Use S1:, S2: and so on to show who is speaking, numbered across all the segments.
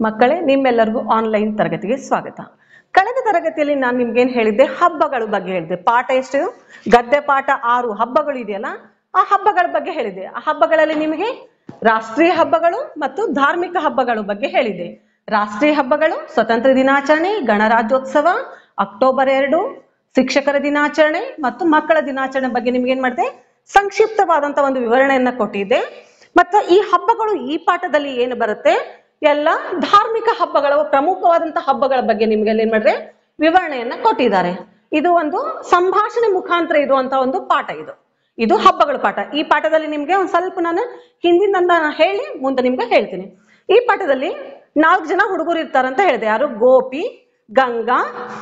S1: ಮಕ್ಕಳೇ ನಿಮ್ಮೆಲ್ಲರಿಗೂ ಆನ್ಲೈನ್ ತರಗತಿಗೆ ಸ್ವಾಗತ ಕಳೆದ ತರಗತಿಯಲ್ಲಿ ನಾನು ನಿಮ್ಗೇನ್ ಹೇಳಿದ್ದೆ ಹಬ್ಬಗಳ ಬಗ್ಗೆ ಹೇಳಿದ್ದೆ ಪಾಠ ಎಷ್ಟು ಗದ್ದೆ ಪಾಠ ಆರು ಹಬ್ಬಗಳು ಇದೆಯಲ್ಲ ಆ ಹಬ್ಬಗಳ ಬಗ್ಗೆ ಹೇಳಿದ್ದೆ ಆ ಹಬ್ಬಗಳಲ್ಲಿ ನಿಮಗೆ ರಾಷ್ಟ್ರೀಯ ಹಬ್ಬಗಳು ಮತ್ತು ಧಾರ್ಮಿಕ ಹಬ್ಬಗಳ ಬಗ್ಗೆ ಹೇಳಿದ್ದೆ ರಾಷ್ಟ್ರೀಯ ಹಬ್ಬಗಳು ಸ್ವತಂತ್ರ ದಿನಾಚರಣೆ ಗಣರಾಜ್ಯೋತ್ಸವ ಅಕ್ಟೋಬರ್ ಎರಡು ಶಿಕ್ಷಕರ ದಿನಾಚರಣೆ ಮತ್ತು ಮಕ್ಕಳ ದಿನಾಚರಣೆ ಬಗ್ಗೆ ನಿಮ್ಗೆ ಏನ್ ಮಾಡಿದೆ ಸಂಕ್ಷಿಪ್ತವಾದಂತ ಒಂದು ವಿವರಣೆಯನ್ನ ಕೊಟ್ಟಿದ್ದೆ ಮತ್ತು ಈ ಹಬ್ಬಗಳು ಈ ಪಾಠದಲ್ಲಿ ಏನು ಬರುತ್ತೆ ಎಲ್ಲ ಧಾರ್ಮಿಕ ಹಬ್ಬಗಳ ಪ್ರಮುಖವಾದಂತಹ ಹಬ್ಬಗಳ ಬಗ್ಗೆ ನಿಮ್ಗೆ ಏನ್ ಮಾಡ್ರೆ ವಿವರಣೆಯನ್ನ ಕೊಟ್ಟಿದ್ದಾರೆ ಇದು ಒಂದು ಸಂಭಾಷಣೆ ಮುಖಾಂತರ ಇರುವಂತಹ ಒಂದು ಪಾಠ ಇದು ಇದು ಹಬ್ಬಗಳ ಪಾಠ ಈ ಪಾಠದಲ್ಲಿ ನಿಮ್ಗೆ ಒಂದ್ ಸ್ವಲ್ಪ ನಾನು ಹಿಂದಿನ ಹೇಳಿ ಮುಂದೆ ನಿಮ್ಗೆ ಹೇಳ್ತೀನಿ ಈ ಪಾಠದಲ್ಲಿ ನಾಲ್ಕು ಜನ ಹುಡುಗರು ಇರ್ತಾರಂತ ಹೇಳಿದೆ ಯಾರು ಗೋಪಿ ಗಂಗಾ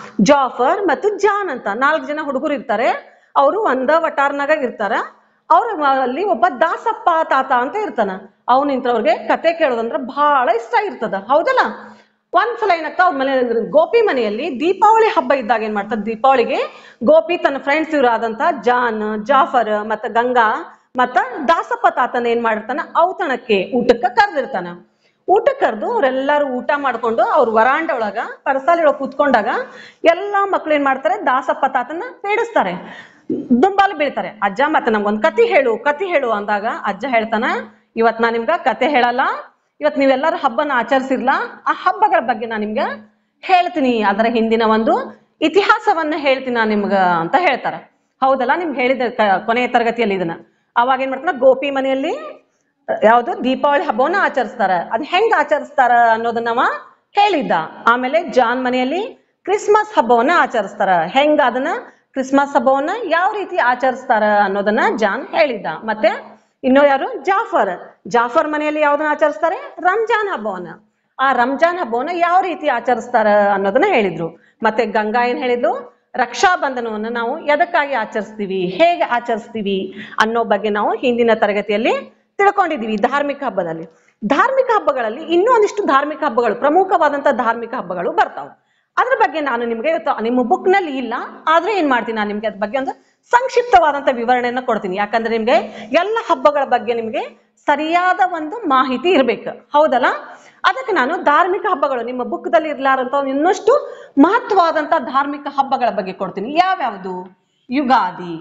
S1: ಜಾಫರ್ ಮತ್ತು ಜಾನ್ ಅಂತ ನಾಲ್ಕು ಜನ ಹುಡುಗರು ಇರ್ತಾರೆ ಅವರು ಒಂದ ವಟಾರ್ನಾಗ ಇರ್ತಾರ ಅವ್ರ ಅಲ್ಲಿ ಒಬ್ಬ ದಾಸಪ್ಪ ತಾತ ಅಂತ ಇರ್ತಾನ ಅವ್ನ ಇಂಥವ್ರಿಗೆ ಕತೆ ಕೇಳೋದಂದ್ರ ಬಹಳ ಇಷ್ಟ ಇರ್ತದ ಹೌದಲ್ಲ ಒಂದ್ಸಲ ಏನಕ್ಕ ಅವ್ರ ಮನೆ ಗೋಪಿ ಮನೆಯಲ್ಲಿ ದೀಪಾವಳಿ ಹಬ್ಬ ಇದ್ದಾಗ ಏನ್ ಮಾಡ್ತಾರೆ ದೀಪಾವಳಿಗೆ ಗೋಪಿ ತನ್ನ ಫ್ರೆಂಡ್ಸ್ ಇವ್ರಾದಂತ ಜಾನ್ ಜಾಫರ್ ಮತ್ತ ಗಂಗಾ ಮತ್ತ ದಾಸಪ್ಪ ತಾತನ ಏನ್ ಮಾಡಿರ್ತಾನ ಔತಣಕ್ಕೆ ಊಟಕ್ಕೆ ಕರೆದಿರ್ತಾನ ಊಟಕ್ಕೆ ಕರೆದು ಅವರೆಲ್ಲರೂ ಊಟ ಮಾಡ್ಕೊಂಡು ಅವ್ರ ವರಾಂಡ ಒಳಗ ಪರಸಾಲಿ ಒಳಗ ಕೂತ್ಕೊಂಡಾಗ ಎಲ್ಲಾ ಮಕ್ಳು ಏನ್ ಮಾಡ್ತಾರೆ ದಾಸಪ್ಪ ತಾತನ ಪೇಡಿಸ್ತಾರೆ ದುಂಬಾಲು ಬೀಳ್ತಾರೆ ಅಜ್ಜ ಮತ್ತೆ ನಮ್ಗೊಂದ್ ಕತಿ ಹೇಳು ಕತಿ ಹೇಳು ಅಂದಾಗ ಅಜ್ಜ ಹೇಳ್ತಾನ ಇವತ್ ನಾ ನಿಮ್ಗ ಕತೆ ಹೇಳಲ್ಲ ಇವತ್ ನೀವೆಲ್ಲರೂ ಹಬ್ಬನ ಆಚರಿಸಿರ್ಲಾ ಆ ಹಬ್ಬಗಳ ಬಗ್ಗೆ ನಾನು ನಿಮ್ಗೆ ಹೇಳ್ತೀನಿ ಅದರ ಹಿಂದಿನ ಒಂದು ಇತಿಹಾಸವನ್ನ ಹೇಳ್ತೀನಿ ನಾನು ನಿಮ್ಗ ಅಂತ ಹೇಳ್ತಾರ ಹೌದಲ್ಲ ನಿಮ್ಗೆ ಹೇಳಿದ ಕ- ಕೊನೆಯ ತರಗತಿಯಲ್ಲಿ ಇದನ್ನ ಅವಾಗ ಏನ್ ಮಾಡ್ತಾರ ಗೋಪಿ ಮನೆಯಲ್ಲಿ ಯಾವುದು ದೀಪಾವಳಿ ಹಬ್ಬವನ್ನ ಆಚರಿಸ್ತಾರ ಅದ್ ಹೆಂಗ್ ಆಚರಿಸ್ತಾರ ಅನ್ನೋದನ್ನ ಅವ ಹೇಳಿದ್ದ ಆಮೇಲೆ ಜಾನ್ ಮನೆಯಲ್ಲಿ ಕ್ರಿಸ್ಮಸ್ ಹಬ್ಬವನ್ನ ಆಚರಿಸ್ತಾರ ಹೆಂಗ ಅದನ್ನ ಕ್ರಿಸ್ಮಸ್ ಹಬ್ಬವನ್ನ ಯಾವ ರೀತಿ ಆಚರಿಸ್ತಾರ ಅನ್ನೋದನ್ನ ಜಾನ್ ಹೇಳಿದ್ದ ಮತ್ತೆ ಇನ್ನು ಯಾರು ಜಾಫರ್ ಜಾಫರ್ ಮನೆಯಲ್ಲಿ ಯಾವ್ದನ್ನ ಆಚರಿಸ್ತಾರೆ ರಂಜಾನ್ ಹಬ್ಬವನ್ನ ಆ ರಂಜಾನ್ ಹಬ್ಬವನ್ನ ಯಾವ ರೀತಿ ಆಚರಿಸ್ತಾರ ಅನ್ನೋದನ್ನ ಹೇಳಿದ್ರು ಮತ್ತೆ ಗಂಗಾ ಏನ್ ಹೇಳಿದ್ಲು ರಕ್ಷಾ ಬಂಧನವನ್ನು ನಾವು ಎದಕ್ಕಾಗಿ ಆಚರಿಸ್ತೀವಿ ಹೇಗೆ ಆಚರಿಸ್ತೀವಿ ಅನ್ನೋ ಬಗ್ಗೆ ನಾವು ಹಿಂದಿನ ತರಗತಿಯಲ್ಲಿ ತಿಳ್ಕೊಂಡಿದೀವಿ ಧಾರ್ಮಿಕ ಹಬ್ಬದಲ್ಲಿ ಧಾರ್ಮಿಕ ಹಬ್ಬಗಳಲ್ಲಿ ಇನ್ನೂ ಒಂದಿಷ್ಟು ಧಾರ್ಮಿಕ ಹಬ್ಬಗಳು ಪ್ರಮುಖವಾದಂತ ಧಾರ್ಮಿಕ ಹಬ್ಬಗಳು ಬರ್ತಾವೆ ಅದ್ರ ಬಗ್ಗೆ ನಾನು ನಿಮ್ಗೆ ಇವತ್ತು ನಿಮ್ಮ book ನಲ್ಲಿ ಇಲ್ಲ ಆದ್ರೆ ಏನ್ ಮಾಡ್ತೀನಿ ನಾನು ನಿಮ್ಗೆ ಅದ್ರ ಬಗ್ಗೆ ಒಂದು ಸಂಕ್ಷಿಪ್ತವಾದಂತ ವಿವರಣೆಯನ್ನ ಕೊಡ್ತೀನಿ ಯಾಕಂದ್ರೆ ನಿಮ್ಗೆ ಎಲ್ಲ ಹಬ್ಬಗಳ ಬಗ್ಗೆ ನಿಮ್ಗೆ ಸರಿಯಾದ ಒಂದು ಮಾಹಿತಿ ಇರ್ಬೇಕು ಹೌದಲ್ಲ ಅದಕ್ಕೆ ನಾನು ಧಾರ್ಮಿಕ ಹಬ್ಬಗಳು ನಿಮ್ಮ ಬುಕ್ದಲ್ಲಿ ಇರ್ಲಾರಂತ ಒಂದು ಇನ್ನಷ್ಟು ಮಹತ್ವವಾದಂತ ಧಾರ್ಮಿಕ ಹಬ್ಬಗಳ ಬಗ್ಗೆ ಕೊಡ್ತೀನಿ ಯಾವ್ಯಾವುದು ಯುಗಾದಿ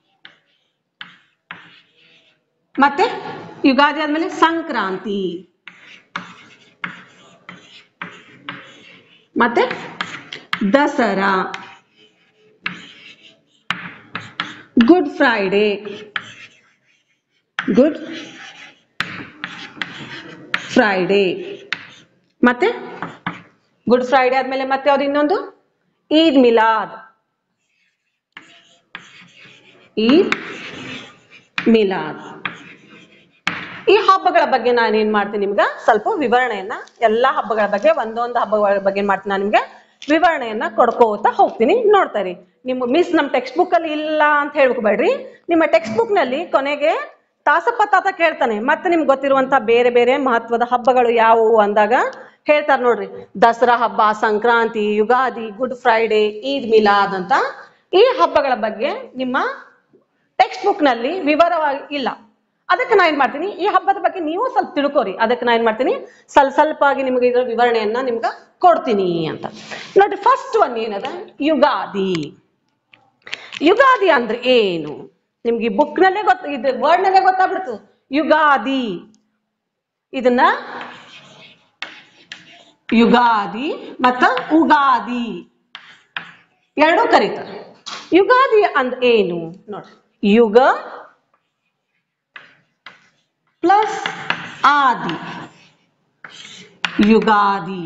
S1: ಮತ್ತೆ ಯುಗಾದಿ ಆದ್ಮೇಲೆ ಸಂಕ್ರಾಂತಿ ಮತ್ತೆ Dasara good Friday good Friday ಮತ್ತೆ ಗುಡ್ ಫ್ರೈಡೇ ಆದ್ಮೇಲೆ ಮತ್ತೆ ಯಾವ್ದು ಇನ್ನೊಂದು ಈದ್ ಮಿಲಾದ್ ಈದ್ ಮಿಲಾದ್ ಈ ಹಬ್ಬಗಳ ಬಗ್ಗೆ ನಾನು ಏನ್ ಮಾಡ್ತೀನಿ ನಿಮ್ಗೆ ಸ್ವಲ್ಪ ವಿವರಣೆಯನ್ನ ಎಲ್ಲಾ ಹಬ್ಬಗಳ ಬಗ್ಗೆ ಒಂದೊಂದು ಹಬ್ಬಗಳ ಬಗ್ಗೆ ಏನ್ ಮಾಡ್ತೀನಿ ನಾನು ನಿಮ್ಗೆ ವಿವರಣೆಯನ್ನ ಕೊಡ್ಕೋತಾ ಹೋಗ್ತೀನಿ ನೋಡ್ತಾ ಇರಿ ನಿಮ್ಮ ಮಿಸ್ ನಮ್ಮ ಟೆಕ್ಸ್ಟ್ ಬುಕ್ ಅಲ್ಲಿ ಇಲ್ಲ ಅಂತ ಹೇಳ್ಬೇಡ್ರಿ ನಿಮ್ಮ ಟೆಕ್ಸ್ಟ್ ಬುಕ್ ನಲ್ಲಿ ಕೊನೆಗೆ ತಾಸಪ್ಪ ತಾತ ಕೇಳ್ತಾನೆ ಮತ್ತೆ ನಿಮ್ಗೆ ಗೊತ್ತಿರುವಂತ ಬೇರೆ ಬೇರೆ ಮಹತ್ವದ ಹಬ್ಬಗಳು ಯಾವುವು ಅಂದಾಗ ಹೇಳ್ತಾರೆ ನೋಡ್ರಿ ದಸರಾ ಹಬ್ಬ ಸಂಕ್ರಾಂತಿ ಯುಗಾದಿ ಗುಡ್ ಫ್ರೈಡೇ ಈದ್ ಮಿಲಾದ್ ಅಂತ ಈ ಹಬ್ಬಗಳ ಬಗ್ಗೆ ನಿಮ್ಮ ಟೆಕ್ಸ್ಟ್ ಬುಕ್ ನಲ್ಲಿ ವಿವರವಾಗಿ ಇಲ್ಲ ಅದಕ್ಕೆ ನಾ ಏನ್ ಮಾಡ್ತೀನಿ ಈ ಹಬ್ಬದ ಬಗ್ಗೆ ನೀವು ಸ್ವಲ್ಪ ತಿಳ್ಕೊರಿ ಅದಕ್ಕೆ ನಾ ಏನ್ ಮಾಡ್ತೀನಿ ಸ್ವಲ್ಪ ಸ್ವಲ್ಪ ಆಗಿ ನಿಮಗೆ ಇದರ ವಿವರಣೆಯನ್ನ ನಿಮ್ಗೆ ಕೊಡ್ತೀನಿ ಅಂತ ನೋಡ್ರಿ ಫಸ್ಟ್ ಒನ್ ಏನದ ಯುಗಾದಿ ಯುಗಾದಿ ಅಂದ್ರೆ ಏನು ನಿಮ್ಗೆ ಈ book ನಲ್ಲೇ ಗೊತ್ತ ಇದು ವರ್ಡ್ ನಲ್ಲೇ ಗೊತ್ತಾಗ್ಬಿಡ್ತು ಯುಗಾದಿ ಇದನ್ನ ಯುಗಾದಿ ಮತ್ತ ಉಗಾದಿ ಎರಡೂ ಕರೀತಾರೆ ಯುಗಾದಿ ಅಂದ್ ಏನು ನೋಡ್ರಿ ಯುಗ ಪ್ಲಸ್ ಆದಿ ಯುಗಾದಿ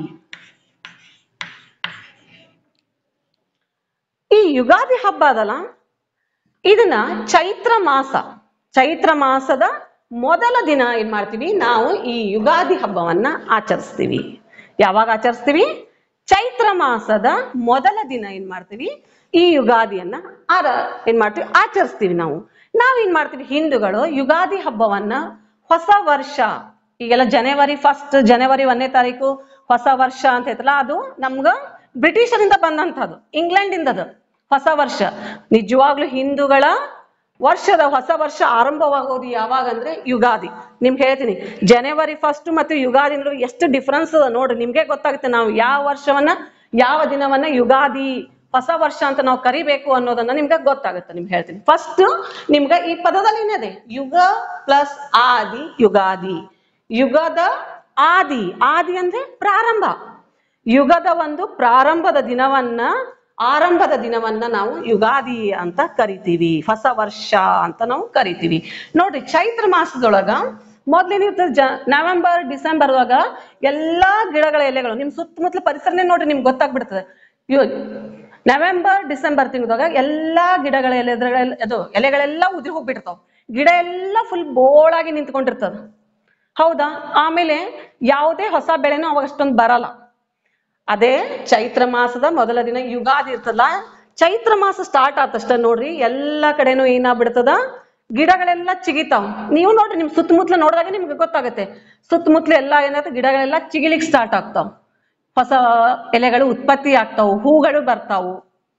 S1: ಈ ಯುಗಾದಿ ಹಬ್ಬ ಅದಲ್ಲ ಇದನ್ನ ಚೈತ್ರ ಮಾಸ ಚೈತ್ರ ಮಾಸದ ಮೊದಲ ದಿನ ಏನ್ ಮಾಡ್ತೀವಿ ನಾವು ಈ ಯುಗಾದಿ ಹಬ್ಬವನ್ನ ಆಚರಿಸ್ತೀವಿ ಯಾವಾಗ ಆಚರಿಸ್ತೀವಿ ಚೈತ್ರ ಮಾಸದ ಮೊದಲ ದಿನ ಏನ್ ಮಾಡ್ತೀವಿ ಈ ಯುಗಾದಿಯನ್ನ ಆರ ಏನ್ ಮಾಡ್ತೀವಿ ಆಚರಿಸ್ತೀವಿ ನಾವು ನಾವೇನ್ ಮಾಡ್ತೀವಿ ಹಿಂದೂಗಳು ಯುಗಾದಿ ಹಬ್ಬವನ್ನ ಹೊಸ ವರ್ಷ ಈಗೆಲ್ಲ ಜನವರಿ ಫಸ್ಟ್ ಜನವರಿ ಒಂದನೇ ತಾರೀಕು ಹೊಸ ವರ್ಷ ಅಂತ ಐತಲ್ಲ ಅದು ನಮ್ಗ ಬ್ರಿಟಿಷರಿಂದ ಬಂದಂಥದ್ದು ಇಂಗ್ಲೆಂಡ್ ಇಂದದು ಹೊಸ ವರ್ಷ ನಿಜವಾಗ್ಲೂ ಹಿಂದೂಗಳ ವರ್ಷದ ಹೊಸ ವರ್ಷ ಆರಂಭವಾಗೋದು ಯಾವಾಗ ಅಂದ್ರೆ ಯುಗಾದಿ ನಿಮ್ಗೆ ಹೇಳ್ತೀನಿ ಜನವರಿ ಫಸ್ಟ್ ಮತ್ತು ಯುಗಾದಿ ನಡುವೆ ಎಷ್ಟು ಡಿಫ್ರೆನ್ಸ್ ಅದ ನೋಡ್ರಿ ನಿಮ್ಗೆ ಗೊತ್ತಾಗುತ್ತೆ ನಾವು ಯಾವ ವರ್ಷವನ್ನ ಯಾವ ದಿನವನ್ನ ಯುಗಾದಿ ಹೊಸ ವರ್ಷ ಅಂತ ನಾವು ಕರಿಬೇಕು ಅನ್ನೋದನ್ನ ನಿಮ್ಗೆ ಗೊತ್ತಾಗುತ್ತೆ ನಿಮ್ಗೆ ಹೇಳ್ತೀನಿ ಫಸ್ಟ್ ನಿಮ್ಗೆ ಈ ಪದದಲ್ಲಿ ಏನಿದೆ ಯುಗ ಪ್ಲಸ್ ಆದಿ ಯುಗಾದಿ ಯುಗದ ಆದಿ ಆದಿ ಅಂದ್ರೆ ಪ್ರಾರಂಭ ಯುಗದ ಒಂದು ಪ್ರಾರಂಭದ ದಿನವನ್ನ ಆರಂಭದ ದಿನವನ್ನ ನಾವು ಯುಗಾದಿ ಅಂತ ಕರಿತೀವಿ ಹೊಸ ವರ್ಷ ಅಂತ ನಾವು ಕರಿತೀವಿ ನೋಡ್ರಿ ಚೈತ್ರ ಮಾಸದೊಳಗ ಮೊದ್ಲೇನಿರ್ತದೆ ಜ ನವೆಂಬರ್ ಡಿಸೆಂಬರ್ ಒಳಗ ಎಲ್ಲಾ ಗಿಡಗಳ ಎಲೆಗಳು ನಿಮ್ ಸುತ್ತಮುತ್ತಲ ಪರಿಸರನೇ ನೋಡ್ರಿ ನಿಮ್ಗೆ ಗೊತ್ತಾಗ್ಬಿಡ್ತದೆ ಇವ್ ನವೆಂಬರ್ ಡಿಸೆಂಬರ್ ತಿಂಗಳದಾಗ ಎಲ್ಲಾ ಗಿಡಗಳ ಎಲೆ ಅದು ಎಲೆಗಳೆಲ್ಲ ಉದುರಿ ಹೋಗ್ಬಿಡ್ತಾವ ಗಿಡ ಎಲ್ಲ ಫುಲ್ ಬೋಳಾಗಿ ನಿಂತ್ಕೊಂಡಿರ್ತದ ಹೌದಾ ಆಮೇಲೆ ಯಾವುದೇ ಹೊಸ ಬೆಳೆನೂ ಅವಾಗ ಅಷ್ಟೊಂದು ಬರಲ್ಲ ಅದೇ ಚೈತ್ರ ಮಾಸದ ಮೊದಲ ದಿನ ಯುಗಾದಿ ಇರ್ತದಲ್ಲ ಚೈತ್ರ ಮಾಸ ಸ್ಟಾರ್ಟ್ ಆತಷ್ಟ ನೋಡ್ರಿ ಎಲ್ಲಾ ಕಡೆನೂ ಏನಾಗ್ಬಿಡ್ತದ ಗಿಡಗಳೆಲ್ಲ ಚಿಗಿತಾವ್ ನೀವು ನೋಡ್ರಿ ನಿಮ್ ಸುತ್ತಮುತ್ತಲ ನೋಡಿದಾಗ ನಿಮ್ಗೆ ಗೊತ್ತಾಗುತ್ತೆ ಸುತ್ತಮುತ್ತಲ ಎಲ್ಲ ಏನಾಗುತ್ತೆ ಗಿಡಗಳೆಲ್ಲ ಚಿಗಿಲಿಕ್ ಸ್ಟಾರ್ಟ್ ಆಗ್ತಾವ್ ಹೊಸ ಎಲೆಗಳು ಉತ್ಪತ್ತಿ ಆಗ್ತಾವು ಹೂಗಳು ಬರ್ತಾವು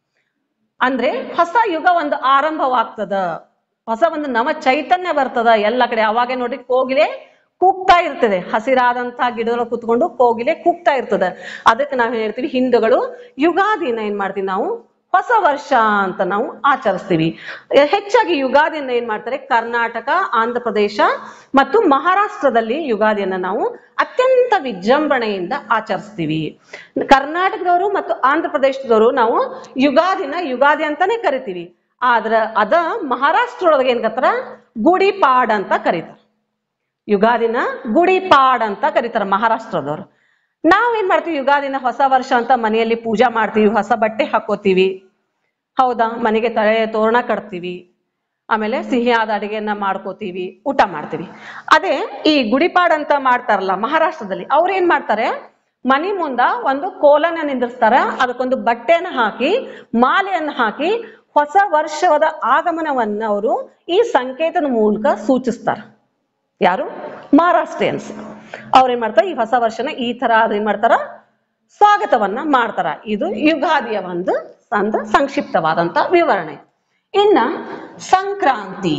S1: ಅಂದ್ರೆ ಹೊಸ ಯುಗ ಒಂದು ಆರಂಭವಾಗ್ತದ ಹೊಸ ಒಂದು ನವ ಚೈತನ್ಯ ಬರ್ತದ ಎಲ್ಲ ಕಡೆ ಅವಾಗೆ ನೋಡ್ರಿ ಕೋಗಿಲೆ ಕೂಗ್ತಾ ಇರ್ತದೆ ಹಸಿರಾದಂತ ಗಿಡಗಳು ಕುತ್ಕೊಂಡು ಕೋಗಿಲೆ ಕೂಗ್ತಾ ಇರ್ತದೆ ಅದಕ್ಕೆ ನಾವ್ ಹೇಳ್ತೀವಿ ಹಿಂದೂಗಳು ಯುಗಾದಿನ ಏನ್ ಮಾಡ್ತೀವಿ ನಾವು ಹೊಸ ವರ್ಷ ಅಂತ ನಾವು ಆಚರಿಸ್ತೀವಿ ಹೆಚ್ಚಾಗಿ ಯುಗಾದಿಯನ್ನ ಏನ್ ಮಾಡ್ತಾರೆ ಕರ್ನಾಟಕ ಆಂಧ್ರ ಪ್ರದೇಶ ಮತ್ತು ಮಹಾರಾಷ್ಟ್ರದಲ್ಲಿ ಯುಗಾದಿಯನ್ನ ನಾವು ಅತ್ಯಂತ ವಿಜೃಂಭಣೆಯಿಂದ ಆಚರಿಸ್ತೀವಿ ಕರ್ನಾಟಕದವರು ಮತ್ತು ಆಂಧ್ರ ಪ್ರದೇಶದವರು ನಾವು ಯುಗಾದಿನ ಯುಗಾದಿ ಅಂತಾನೆ ಕರಿತೀವಿ ಆದ್ರ ಅದ ಮಹಾರಾಷ್ಟ್ರ ಒಳಗೆ ಏನ್ ಕತ್ತಾರ ಗುಡಿಪಾಡ್ ಅಂತ ಕರೀತಾರ ಯುಗಾದಿನ ಗುಡಿಪಾಡ್ ಅಂತ ಕರೀತಾರ ಮಹಾರಾಷ್ಟ್ರದವ್ರು ನಾವ್ ಏನ್ ಮಾಡ್ತೀವಿ ಯುಗಾದಿನ ಹೊಸ ವರ್ಷ ಅಂತ ಮನೆಯಲ್ಲಿ ಪೂಜಾ ಮಾಡ್ತೀವಿ ಹೊಸ ಬಟ್ಟೆ ಹಾಕೋತೀವಿ ಹೌದಾ ಮನೆಗೆ ತಲೆ ತೋರಣ ಕಟ್ತೀವಿ ಆಮೇಲೆ ಸಿಹಿಯಾದ ಅಡಿಗೆಯನ್ನ ಮಾಡ್ಕೋತೀವಿ ಊಟ ಮಾಡ್ತೀವಿ ಅದೇ ಈ ಗುಡಿಪಾಡ್ ಅಂತ ಮಾಡ್ತಾರಲ್ಲ ಮಹಾರಾಷ್ಟ್ರದಲ್ಲಿ ಅವ್ರು ಏನ್ ಮಾಡ್ತಾರೆ ಮನೆ ಮುಂದ ಒಂದು ಕೋಲನ್ನ ನಿಂದಿರ್ಸ್ತಾರ ಅದಕ್ಕೊಂದು ಬಟ್ಟೆನ ಹಾಕಿ ಮಾಲೆಯನ್ನ ಹಾಕಿ ಹೊಸ ವರ್ಷದ ಆಗಮನವನ್ನ ಅವರು ಈ ಸಂಕೇತದ ಮೂಲಕ ಸೂಚಿಸ್ತಾರೆ ಯಾರು ಮಹಾರಾಷ್ಟ್ರಿಯನ್ಸ್ ಅವ್ರು ಏನ್ ಮಾಡ್ತಾರೆ ಈ ಹೊಸ ವರ್ಷನ ಈ ತರ ಏನ್ ಮಾಡ್ತಾರ ಸ್ವಾಗತವನ್ನ ಮಾಡ್ತಾರ ಇದು ಯುಗಾದಿಯ ಒಂದು ಒಂದು ಸಂಕ್ಷಿಪ್ತವಾದಂತ ವಿವರಣೆ ಇನ್ನ ಸಂಕ್ರಾಂತಿ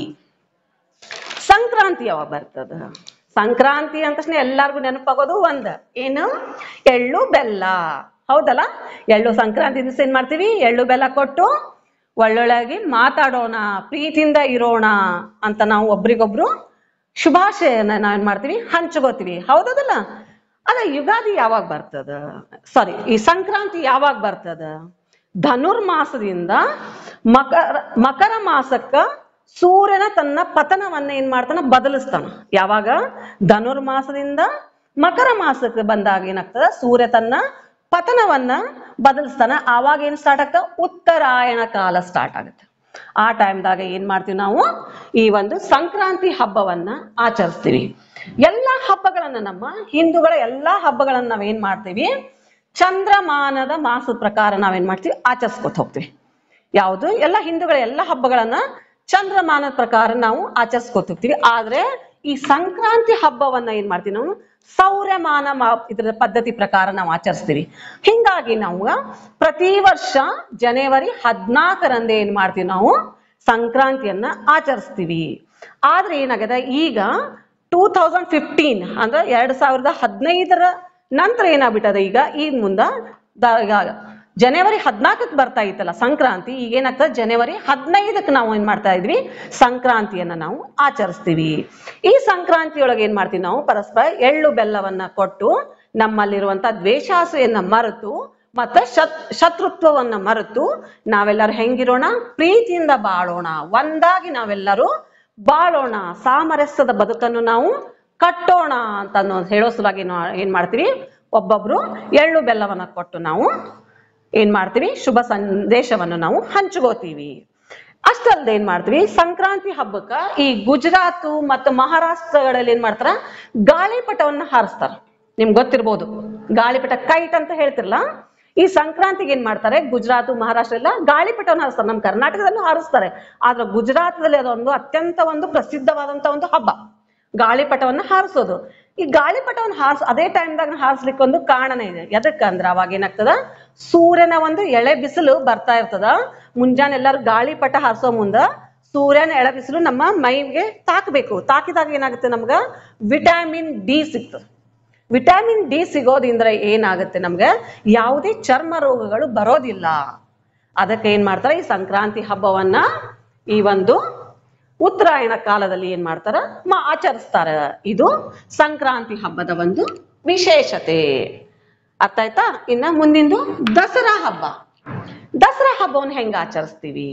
S1: ಸಂಕ್ರಾಂತಿ ಯಾವಾಗ ಬರ್ತದ ಸಂಕ್ರಾಂತಿ ಅಂತ ತಕ್ಷಣ ಎಲ್ಲಾರ್ಗು ನೆನಪಾಗೋದು ಒಂದ ಏನು ಎಳ್ಳು ಬೆಲ್ಲ ಹೌದಲ್ಲ ಎಳ್ಳು ಸಂಕ್ರಾಂತಿ ದಿವಸ ಏನ್ ಮಾಡ್ತೀವಿ ಎಳ್ಳು ಬೆಲ್ಲ ಕೊಟ್ಟು ಒಳ್ಳೊಳಗೆ ಮಾತಾಡೋಣ ಪ್ರೀತಿಯಿಂದ ಇರೋಣ ಅಂತ ನಾವು ಒಬ್ರಿಗೊಬ್ರು ಶುಭಾಶಯನ ನಾವೇನ್ ಮಾಡ್ತೀವಿ ಹಂಚ್ಕೋತೀವಿ ಹೌದದಲ್ಲ ಅದ ಯುಗಾದಿ ಯಾವಾಗ ಬರ್ತದ ಸಾರಿ ಈ ಸಂಕ್ರಾಂತಿ ಯಾವಾಗ ಬರ್ತದ ಧನುರ್ಮಾಸದಿಂದ ಮಕರ ಮಕರ ಮಾಸಕ್ಕ ಸೂರ್ಯನ ತನ್ನ ಪತನವನ್ನ ಏನ್ ಮಾಡ್ತಾನ ಬದಲಿಸ್ತಾನ ಯಾವಾಗ ಧನುರ್ಮಾಸದಿಂದ ಮಕರ ಮಾಸಕ್ಕೆ ಬಂದಾಗ ಏನಾಗ್ತದ ಸೂರ್ಯ ತನ್ನ ಪತನವನ್ನ ಬದಲಿಸ್ತಾನ ಆವಾಗ ಏನ್ ಸ್ಟಾರ್ಟ್ ಆಗ್ತದ ಉತ್ತರಾಯಣ ಕಾಲ ಸ್ಟಾರ್ಟ್ ಆಗುತ್ತೆ ಆ ಟೈಮ್ದಾಗ ಏನ್ ಮಾಡ್ತೀವಿ ನಾವು ಈ ಒಂದು ಸಂಕ್ರಾಂತಿ ಹಬ್ಬವನ್ನ ಆಚರಿಸ್ತೀವಿ ಎಲ್ಲಾ ಹಬ್ಬಗಳನ್ನ ನಮ್ಮ ಹಿಂದೂಗಳ ಎಲ್ಲಾ ಹಬ್ಬಗಳನ್ನ ನಾವೇನ್ ಮಾಡ್ತೀವಿ ಚಂದ್ರಮಾನದ ಮಾಸದ ಪ್ರಕಾರ ನಾವೇನ್ ಮಾಡ್ತೀವಿ ಆಚರಿಸ್ಕೊತ ಹೋಗ್ತೀವಿ ಯಾವುದು ಎಲ್ಲ ಹಿಂದೂಗಳ ಎಲ್ಲ ಹಬ್ಬಗಳನ್ನ ಚಂದ್ರಮಾನದ ಪ್ರಕಾರ ನಾವು ಆಚರಿಸ್ಕೊತ ಹೋಗ್ತೀವಿ ಆದ್ರೆ ಈ ಸಂಕ್ರಾಂತಿ ಹಬ್ಬವನ್ನ ಏನ್ ಮಾಡ್ತೀವಿ ನಾವು ಸೌರ್ಯಮಾನ ಮಾ ಇದರ ಪದ್ಧತಿ ಪ್ರಕಾರ ನಾವು ಆಚರಿಸ್ತೀವಿ ಹಿಂಗಾಗಿ ನಾವು ಪ್ರತಿ ವರ್ಷ ಜನವರಿ ಹದಿನಾಲ್ಕರಂದೇ ಏನ್ ಮಾಡ್ತೀವಿ ನಾವು ಸಂಕ್ರಾಂತಿಯನ್ನ ಆಚರಿಸ್ತೀವಿ ಆದ್ರೆ ಏನಾಗಿದೆ ಈಗ ಟೂ ತೌಸಂಡ್ ಫಿಫ್ಟೀನ್ ಅಂದ್ರೆ ಎರಡ್ ಸಾವಿರದ ಹದಿನೈದರ ನಂತರ ಏನಾಗ್ಬಿಟ್ಟದ ಈಗ ಈಗ ಮುಂದ ದ- ಈಗ ಜನವರಿ ಹದಿನಾಲ್ಕಕ್ಕೆ ಬರ್ತಾ ಇತ್ತಲ್ಲ ಸಂಕ್ರಾಂತಿ ಈಗ ಏನಾಗ್ತದೆ ಜನವರಿ ಹದಿನೈದಕ್ಕೆ ನಾವು ಏನ್ ಮಾಡ್ತಾ ಇದ್ವಿ ಸಂಕ್ರಾಂತಿಯನ್ನ ನಾವು ಆಚರಿಸ್ತೀವಿ ಈ ಸಂಕ್ರಾಂತಿಯೊಳಗೆ ಏನ್ ಮಾಡ್ತೀವಿ ನಾವು ಪರಸ್ಪರ ಎಳ್ಳು ಬೆಲ್ಲವನ್ನ ಕೊಟ್ಟು ನಮ್ಮಲ್ಲಿರುವಂತ ದ್ವೇಷಾಸೆಯನ್ನ ಮರೆತು ಮತ್ತೆ ಶತ್ ಶತ್ರುತ್ವವನ್ನ ಮರೆತು ನಾವೆಲ್ಲರೂ ಹೆಂಗಿರೋಣ ಪ್ರೀತಿಯಿಂದ ಬಾಳೋಣ ಒಂದಾಗಿ ನಾವೆಲ್ಲರೂ ಬಾಳೋಣ ಸಾಮರಸ್ಯದ ಬದುಕನ್ನು ನಾವು ಕಟ್ಟೋಣ ಅಂತ ಅನ್ನೋ ಹೇಳೋ ಸಲುವಾಗಿ ನಾವು ಏನ್ ಮಾಡ್ತೀವಿ ಒಬ್ಬೊಬ್ರು ಎಳ್ಳು ಬೆಲ್ಲವನ್ನ ಕೊಟ್ಟು ನಾವು ಏನ್ ಮಾಡ್ತೀವಿ ಶುಭ ಸಂದೇಶವನ್ನು ನಾವು ಹಂಚ್ಕೋತೀವಿ ಅಷ್ಟಲ್ದೆ ಏನ್ ಮಾಡ್ತೀವಿ ಸಂಕ್ರಾಂತಿ ಹಬ್ಬಕ್ಕ ಈ ಗುಜರಾತ್ ಮತ್ತು ಮಹಾರಾಷ್ಟ್ರಗಳಲ್ಲಿ ಏನ್ ಮಾಡ್ತಾರ ಗಾಳಿಪಟವನ್ನ ಹಾರಿಸ್ತಾರ ನಿಮ್ಗೆ ಗೊತ್ತಿರ್ಬೋದು ಗಾಳಿಪಟ ಕೈಟ್ ಅಂತ ಹೇಳ್ತಿರಲ್ಲ ಈ ಸಂಕ್ರಾಂತಿಗೆ ಏನ್ ಮಾಡ್ತಾರೆ ಗುಜರಾತ್ ಮಹಾರಾಷ್ಟ್ರ ಎಲ್ಲ ಗಾಳಿಪಟವನ್ನು ಹಾರಿಸ್ತಾರೆ ನಮ್ಮ ಕರ್ನಾಟಕದಲ್ಲೂ ಹಾರಿಸ್ತಾರೆ ಆದ್ರೆ ಗುಜರಾತ್ದಲ್ಲಿ ಅದೊಂದು ಅತ್ಯಂತ ಒಂದು ಪ್ರಸಿದ್ಧವಾದಂತ ಒಂದು ಹಬ್ಬ ಗಾಳಿಪಟವನ್ನ ಹಾರಿಸೋದು ಈ ಗಾಳಿಪಟವನ್ನು ಹಾರಿಸ್ ಅದೇ ಟೈಮ್ದಾಗ ಹಾರಿಸ್ಲಿಕ್ಕೆ ಒಂದು ಕಾರಣ ಇದೆ ಎದಕ್ಕಂದ್ರ ಅವಾಗ ಏನಾಗ್ತದ ಸೂರ್ಯನ ಒಂದು ಎಳೆ ಬಿಸಿಲು ಬರ್ತಾ ಇರ್ತದ ಮುಂಜಾನೆ ಎಲ್ಲಾರು ಗಾಳಿಪಟ ಹಾರಿಸೋ ಮುಂದ ಸೂರ್ಯನ ಎಳಬಿಸಿಲು ನಮ್ಮ ಮೈಗೆ ತಾಕಬೇಕು ತಾಕಿದಾಗ ಏನಾಗುತ್ತೆ ನಮ್ಗೆ ವಿಟಮಿನ್ ಡಿ ಸಿಗ್ತದೆ ವಿಟಮಿನ್ ಡಿ ಸಿಗೋದ್ರಿಂದ ಏನಾಗುತ್ತೆ ನಮ್ಗೆ ಯಾವುದೇ ಚರ್ಮ ರೋಗಗಳು ಬರೋದಿಲ್ಲ ಅದಕ್ಕೆ ಏನ್ ಮಾಡ್ತಾರೆ ಈ ಸಂಕ್ರಾಂತಿ ಹಬ್ಬವನ್ನ ಈ ಒಂದು ಉತ್ತರಾಯಣ ಕಾಲದಲ್ಲಿ ಏನ್ ಮಾಡ್ತಾರ ಮ ಆಚರಿಸ್ತಾರ ಇದು ಸಂಕ್ರಾಂತಿ ಹಬ್ಬದ ಒಂದು ವಿಶೇಷತೆ ಅರ್ಥ ಆಯ್ತಾ ಇನ್ನ ಮುಂದಿಂದು ದಸರಾ ಹಬ್ಬ ದಸರಾ ಹಬ್ಬವನ್ನು ಹೆಂಗ ಆಚರಿಸ್ತೀವಿ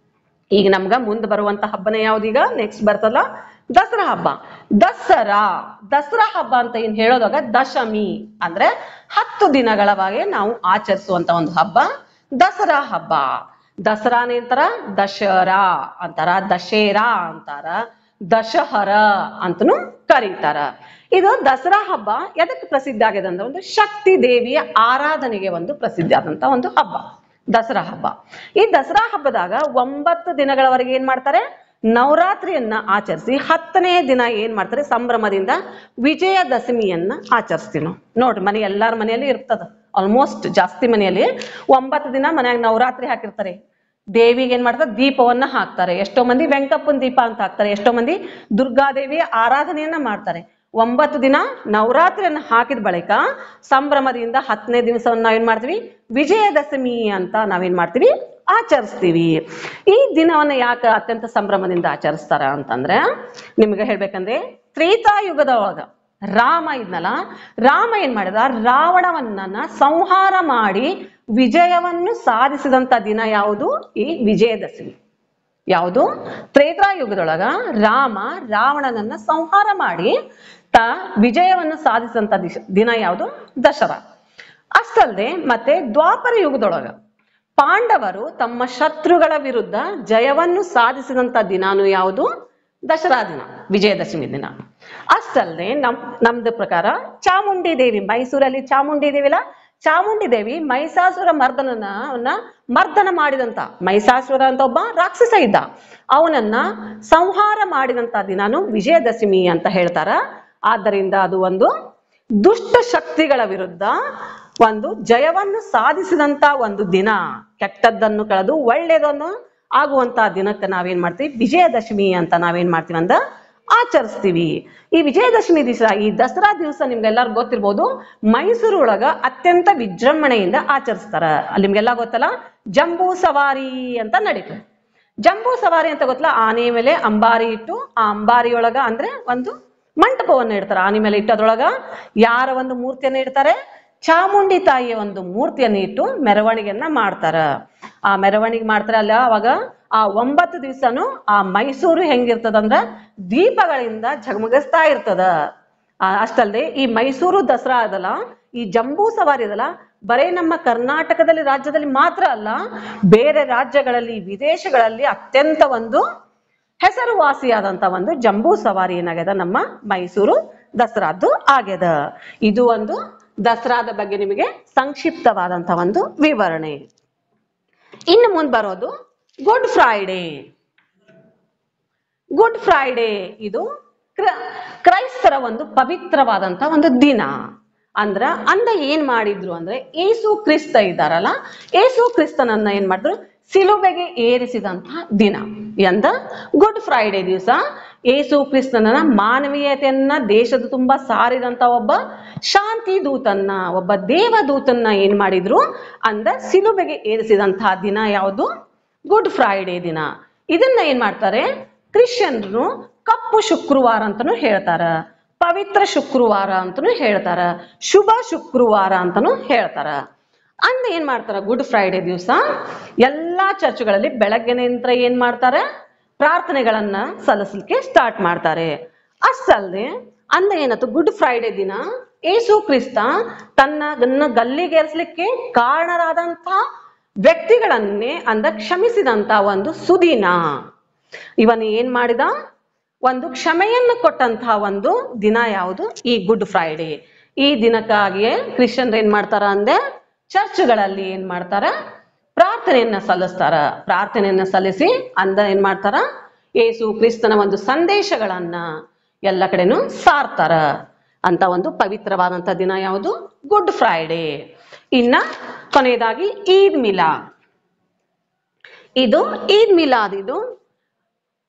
S1: ಈಗ ನಮ್ಗ ಮುಂದೆ ಬರುವಂತ ಹಬ್ಬನ ಯಾವ್ದೀಗ ನೆಕ್ಸ್ಟ್ ಬರ್ತಲ್ಲ ದಸರಾ ಹಬ್ಬ ದಸರಾ ದಸರಾ ಹಬ್ಬ ಅಂತ ಏನ್ ಹೇಳೋದಾಗ ದಶಮಿ ಅಂದ್ರೆ ಹತ್ತು ದಿನಗಳವಾಗಿ ನಾವು ಆಚರಿಸುವಂತ ಒಂದು ಹಬ್ಬ ದಸರಾ ಹಬ್ಬ ದಸರಾನೇ ಅಂತಾರ ದಶರಾ ಅಂತಾರ ದಶೇರಾ ಅಂತಾರ ದಶಹರ ಅಂತನೂ ಕರೀತಾರ ಇದು ದಸರಾ ಹಬ್ಬ ಎದಕ್ಕೆ ಪ್ರಸಿದ್ಧ ಆಗಿದೆ ಅಂದ್ರೆ ಒಂದು ಶಕ್ತಿ ದೇವಿಯ ಆರಾಧನೆಗೆ ಒಂದು ಪ್ರಸಿದ್ಧ ಆದಂತ ಒಂದು ಹಬ್ಬ ದಸರಾ ಹಬ್ಬ ಈ ದಸರಾ ಹಬ್ಬದಾಗ ಒಂಬತ್ತು ದಿನಗಳವರೆಗೆ ಏನ್ ಮಾಡ್ತಾರೆ ನವರಾತ್ರಿಯನ್ನ ಆಚರಿಸಿ ಹತ್ತನೇ ದಿನ ಏನ್ ಮಾಡ್ತಾರೆ ಸಂಭ್ರಮದಿಂದ ವಿಜಯದಶಮಿಯನ್ನ ಆಚರಿಸ್ತೀವಿ ನಾವು ನೋಡ್ರಿ ಮನೆ ಎಲ್ಲಾರ ಮನೆಯಲ್ಲಿ ಇರ್ತದ ಆಲ್ಮೋಸ್ಟ್ ಜಾಸ್ತಿ ಮನೆಯಲ್ಲಿ ಒಂಬತ್ತು ದಿನ ಮನ್ಯಾಗ ನವರಾತ್ರಿ ಹಾಕಿರ್ತಾರೆ ದೇವಿಗೆ ಏನ್ ಮಾಡ್ತಾರೆ ದೀಪವನ್ನ ಹಾಕ್ತಾರೆ ಎಷ್ಟೋ ಮಂದಿ ವೆಂಕಪ್ಪನ ದೀಪ ಅಂತ ಹಾಕ್ತಾರೆ ಎಷ್ಟೋ ಮಂದಿ ದುರ್ಗಾದೇವಿಯ ಆರಾಧನೆಯನ್ನ ಮಾಡ್ತಾರೆ ಒಂಬತ್ತು ದಿನ ನವರಾತ್ರಿಯನ್ನ ಹಾಕಿದ ಬಳಿಕ ಸಂಭ್ರಮದಿಂದ ಹತ್ತನೇ ದಿವಸವನ್ನ ನಾವೇನ್ ಮಾಡ್ತೀವಿ ವಿಜಯದಶಮಿ ಅಂತ ನಾವೇನ್ ಮಾಡ್ತೀವಿ ಆಚರಿಸ್ತೀವಿ ಈ ದಿನವನ್ನ ಯಾಕೆ ಅತ್ಯಂತ ಸಂಭ್ರಮದಿಂದ ಆಚರಿಸ್ತಾರ ಅಂತಂದ್ರೆ ನಿಮ್ಗೆ ಹೇಳ್ಬೇಕಂದ್ರೆ ತ್ರೇತಾಯುಗದ ಒಳಗ ರಾಮ ಇದ್ನಲ್ಲ ರಾಮ ಏನ್ ಮಾಡಿದ ರಾವಣವನ್ನ ಸಂಹಾರ ಮಾಡಿ ವಿಜಯವನ್ನು ಸಾಧಿಸಿದಂತ ದಿನ ಯಾವುದು ಈ ವಿಜಯದಶಮಿ ಯಾವುದು ತ್ರೇತಾಯುಗದೊಳಗ ರಾಮ ರಾವಣನನ್ನ ಸಂಹಾರ ಮಾಡಿ ತ ವಿಜಯವನ್ನು ಸಾಧಿಸಿದಂತ ದಿಶ- ದಿನ ಯಾವುದು ದಸರಾ ಅಷ್ಟಲ್ಲದೆ ಮತ್ತೆ ದ್ವಾಪರ ಯುಗದೊಳಗ ಪಾಂಡವರು ತಮ್ಮ ಶತ್ರುಗಳ ವಿರುದ್ಧ ಜಯವನ್ನು ಸಾಧಿಸಿದಂತ ದಿನಾನು ಯಾವುದು ದಸರಾ ದಿನ ವಿಜಯದಶಮಿ ದಿನ ಅಷ್ಟಲ್ಲದೆ ನಮ್ ನಮ್ದು ಪ್ರಕಾರ ಚಾಮುಂಡಿ ದೇವಿ ಮೈಸೂರಲ್ಲಿ ಚಾಮುಂಡಿ ದೇವಿಲ್ಲ ಚಾಮುಂಡಿ ದೇವಿ ಮೈಸಾಸುರ ಮರ್ದನನ ಅವನ್ನ ಮರ್ದನ ಮಾಡಿದಂತ ಮೈಸಾಸುರ ಅಂತ ಒಬ್ಬ ರಾಕ್ಷಸ ಇದ್ದ ಅವನನ್ನ ಸಂಹಾರ ಮಾಡಿದಂತ ದಿನಾನು ವಿಜಯದಶಮಿ ಅಂತ ಹೇಳ್ತಾರ ಆದ್ದರಿಂದ ಅದು ಒಂದು ದುಷ್ಟ ಶಕ್ತಿಗಳ ವಿರುದ್ಧ ಒಂದು ಜಯವನ್ನು ಸಾಧಿಸಿದಂತ ಒಂದು ದಿನ ಕೆಟ್ಟದ್ದನ್ನು ಕಳೆದು ಒಳ್ಳೆಯದನ್ನು ಆಗುವಂತ ದಿನಕ್ಕೆ ನಾವೇನ್ ಮಾಡ್ತೀವಿ ವಿಜಯದಶಮಿ ಅಂತ ನಾವೇನ್ ಮಾಡ್ತೀವಿ ಅಂದ ಆಚರಿಸ್ತೀವಿ ಈ ವಿಜಯದಶಮಿ ದಿವಸ ಈ ದಸರಾ ದಿವಸ ನಿಮ್ಗೆಲ್ಲರಿಗೂ ಗೊತ್ತಿರ್ಬೋದು ಮೈಸೂರು ಒಳಗ ಅತ್ಯಂತ ವಿಜೃಂಭಣೆಯಿಂದ ಆಚರಿಸ್ತಾರ ಅಲ್ಲಿ ನಿಮ್ಗೆಲ್ಲ ಗೊತ್ತಲ್ಲ ಜಂಬೂ ಸವಾರಿ ಅಂತ ನಡೀತದೆ ಜಂಬೂ ಸವಾರಿ ಅಂತ ಗೊತ್ತಲ್ಲ ಆನೆ ಮೇಲೆ ಅಂಬಾರಿ ಇಟ್ಟು ಆ ಅಂಬಾರಿಯೊಳಗ ಅಂದ್ರೆ ಒಂದು ಮಂಟಪವನ್ನು ಇಡ್ತಾರೆ ಆನೆ ಮೇಲೆ ಇಟ್ಟು ಅದ್ರೊಳಗ ಯಾರ ಒಂದು ಮೂರ್ತಿಯನ್ನ ಇಡ್ತಾರೆ ಚಾಮುಂಡಿ ತಾಯಿಯ ಒಂದು ಮೂರ್ತಿಯನ್ನು ಇಟ್ಟು ಮೆರವಣಿಗೆಯನ್ನ ಮಾಡ್ತಾರ ಆ ಮೆರವಣಿಗೆ ಮಾಡ್ತಾರೆ ಅಲ್ಲ ಅವಾಗ ಆ ಒಂಬತ್ತು ದಿವಸನು ಆ ಮೈಸೂರು ಹೆಂಗಿರ್ತದಂದ್ರ ದೀಪಗಳಿಂದ ಝಗಮಗಿಸ್ತಾ ಇರ್ತದ ಆ, ಅಷ್ಟಲ್ಲದೆ ಈ ಮೈಸೂರು ದಸರಾ ಅದಲ್ಲ ಈ ಜಂಬೂ ಸವಾರಿ ಅದಲ್ಲ ಬರೇ ನಮ್ಮ ಕರ್ನಾಟಕದಲ್ಲಿ ರಾಜ್ಯದಲ್ಲಿ ಮಾತ್ರ ಅಲ್ಲ ಬೇರೆ ರಾಜ್ಯಗಳಲ್ಲಿ ವಿದೇಶಗಳಲ್ಲಿ ಅತ್ಯಂತ ಒಂದು ಹೆಸರುವಾಸಿಯಾದಂತ ಒಂದು ಜಂಬೂ ಸವಾರಿ ಏನಾಗ್ಯದ ನಮ್ಮ ಮೈಸೂರು ದಸರಾದ್ದು ಆಗ್ಯದ ಇದು ಒಂದು ದಸರಾದ ಬಗ್ಗೆ ನಿಮಗೆ ಸಂಕ್ಷಿಪ್ತವಾದಂತ ಒಂದು ವಿವರಣೆ ಇನ್ನು ಮುಂದೆ ಬರೋದು ಗುಡ್ ಫ್ರೈಡೇ ಗುಡ್ ಫ್ರೈಡೇ ಇದು ಕ್ರ- ಕ್ರೈಸ್ತರ ಒಂದು ಪವಿತ್ರವಾದಂತ ಒಂದು ದಿನ ಅಂದ್ರ ಅಂದ ಏನ್ ಮಾಡಿದ್ರು ಅಂದ್ರೆ ಏಸು ಕ್ರಿಸ್ತ ಇದ್ದಾರಲ್ಲ ಏಸು ಕ್ರಿಸ್ತನನ್ನ ಏನ್ ಮಾಡಿದ್ರು ಸಿಲುಬೆಗೆ ಏರಿಸಿದಂತ ದಿನ ಎಂದ ಗುಡ್ ಫ್ರೈಡೇ ದಿವಸ ಏಸು ಕ್ರಿಸ್ತನ ಮಾನವೀಯತೆಯನ್ನ ದೇಶದ ತುಂಬಾ ಸಾರಿದಂತ ಒಬ್ಬ ಶಾಂತಿ ದೂತನ್ನ ಒಬ್ಬ ದೇವದೂತನ್ನ ಏನ್ ಮಾಡಿದ್ರು ಅಂದ ಸಿಲುಬೆಗೆ ಏರಿಸಿದಂತಹ ದಿನ ಯಾವುದು ಗುಡ್ ಫ್ರೈಡೇ ದಿನ ಇದನ್ನ ಏನ್ ಮಾಡ್ತಾರೆ ಕ್ರಿಶ್ಚಿಯನ್ರು ಕಪ್ಪು ಶುಕ್ರವಾರ ಅಂತನೂ ಹೇಳ್ತಾರ ಪವಿತ್ರ ಶುಕ್ರವಾರ ಅಂತನೂ ಹೇಳ್ತಾರ ಶುಭ ಶುಕ್ರವಾರ ಅಂತನೂ ಹೇಳ್ತಾರ ಅಂದ ಏನ್ ಮಾಡ್ತಾರ ಗುಡ್ ಫ್ರೈಡೇ ದಿವಸ ಎಲ್ಲಾ ಚರ್ಚ್ಗಳಲ್ಲಿ ಬೆಳಗ್ಗೆ ನಂತರ ಏನ್ ಮಾಡ್ತಾರೆ ಪ್ರಾರ್ಥನೆಗಳನ್ನ ಸಲ್ಲಿಸ್ಲಿಕ್ಕೆ ಸ್ಟಾರ್ಟ್ ಮಾಡ್ತಾರೆ ಅಷ್ಟಲ್ಲದೆ ಅಂದ ಏನಾಯ್ತು ಗುಡ್ ಫ್ರೈಡೇ ದಿನ ಏಸು ಕ್ರಿಸ್ತ ತನ್ನ ಗನ್ನ ಗಲ್ಲಿಗೇರಿಸ್ಲಿಕ್ಕೆ ಕಾರಣರಾದಂತ ವ್ಯಕ್ತಿಗಳನ್ನೇ ಅಂದ ಕ್ಷಮಿಸಿದಂತ ಒಂದು ಸುದಿನ ಇವನು ಏನ್ ಮಾಡಿದ ಒಂದು ಕ್ಷಮೆಯನ್ನು ಕೊಟ್ಟಂತಹ ಒಂದು ದಿನ ಯಾವುದು ಈ ಗುಡ್ ಫ್ರೈಡೇ ಈ ದಿನಕ್ಕಾಗಿಯೇ ಕ್ರಿಶ್ಚಿಯನ್ರು ಏನ್ ಮಾಡ್ತಾರ ಅಂದೆ ಚರ್ಚ್ಗಳಲ್ಲಿ ಏನ್ ಮಾಡ್ತಾರ ಪ್ರಾರ್ಥನೆಯನ್ನ ಸಲ್ಲಿಸ್ತಾರ ಪ್ರಾರ್ಥನೆಯನ್ನ ಸಲ್ಲಿಸಿ ಅಂದ ಏನ್ ಮಾಡ್ತಾರ ಏಸು ಕ್ರಿಸ್ತನ ಒಂದು ಸಂದೇಶಗಳನ್ನ ಎಲ್ಲ ಕಡೆನೂ ಸಾರ್ತಾರ ಅಂತ ಒಂದು ಪವಿತ್ರವಾದಂತ ದಿನ ಯಾವುದು ಗುಡ್ ಫ್ರೈಡೇ ಇನ್ನ ಕೊನೆಯದಾಗಿ ಈದ್ ಮಿಲಾದ್ ಇದು ಈದ್ ಮಿಲಾದ್ ಇದು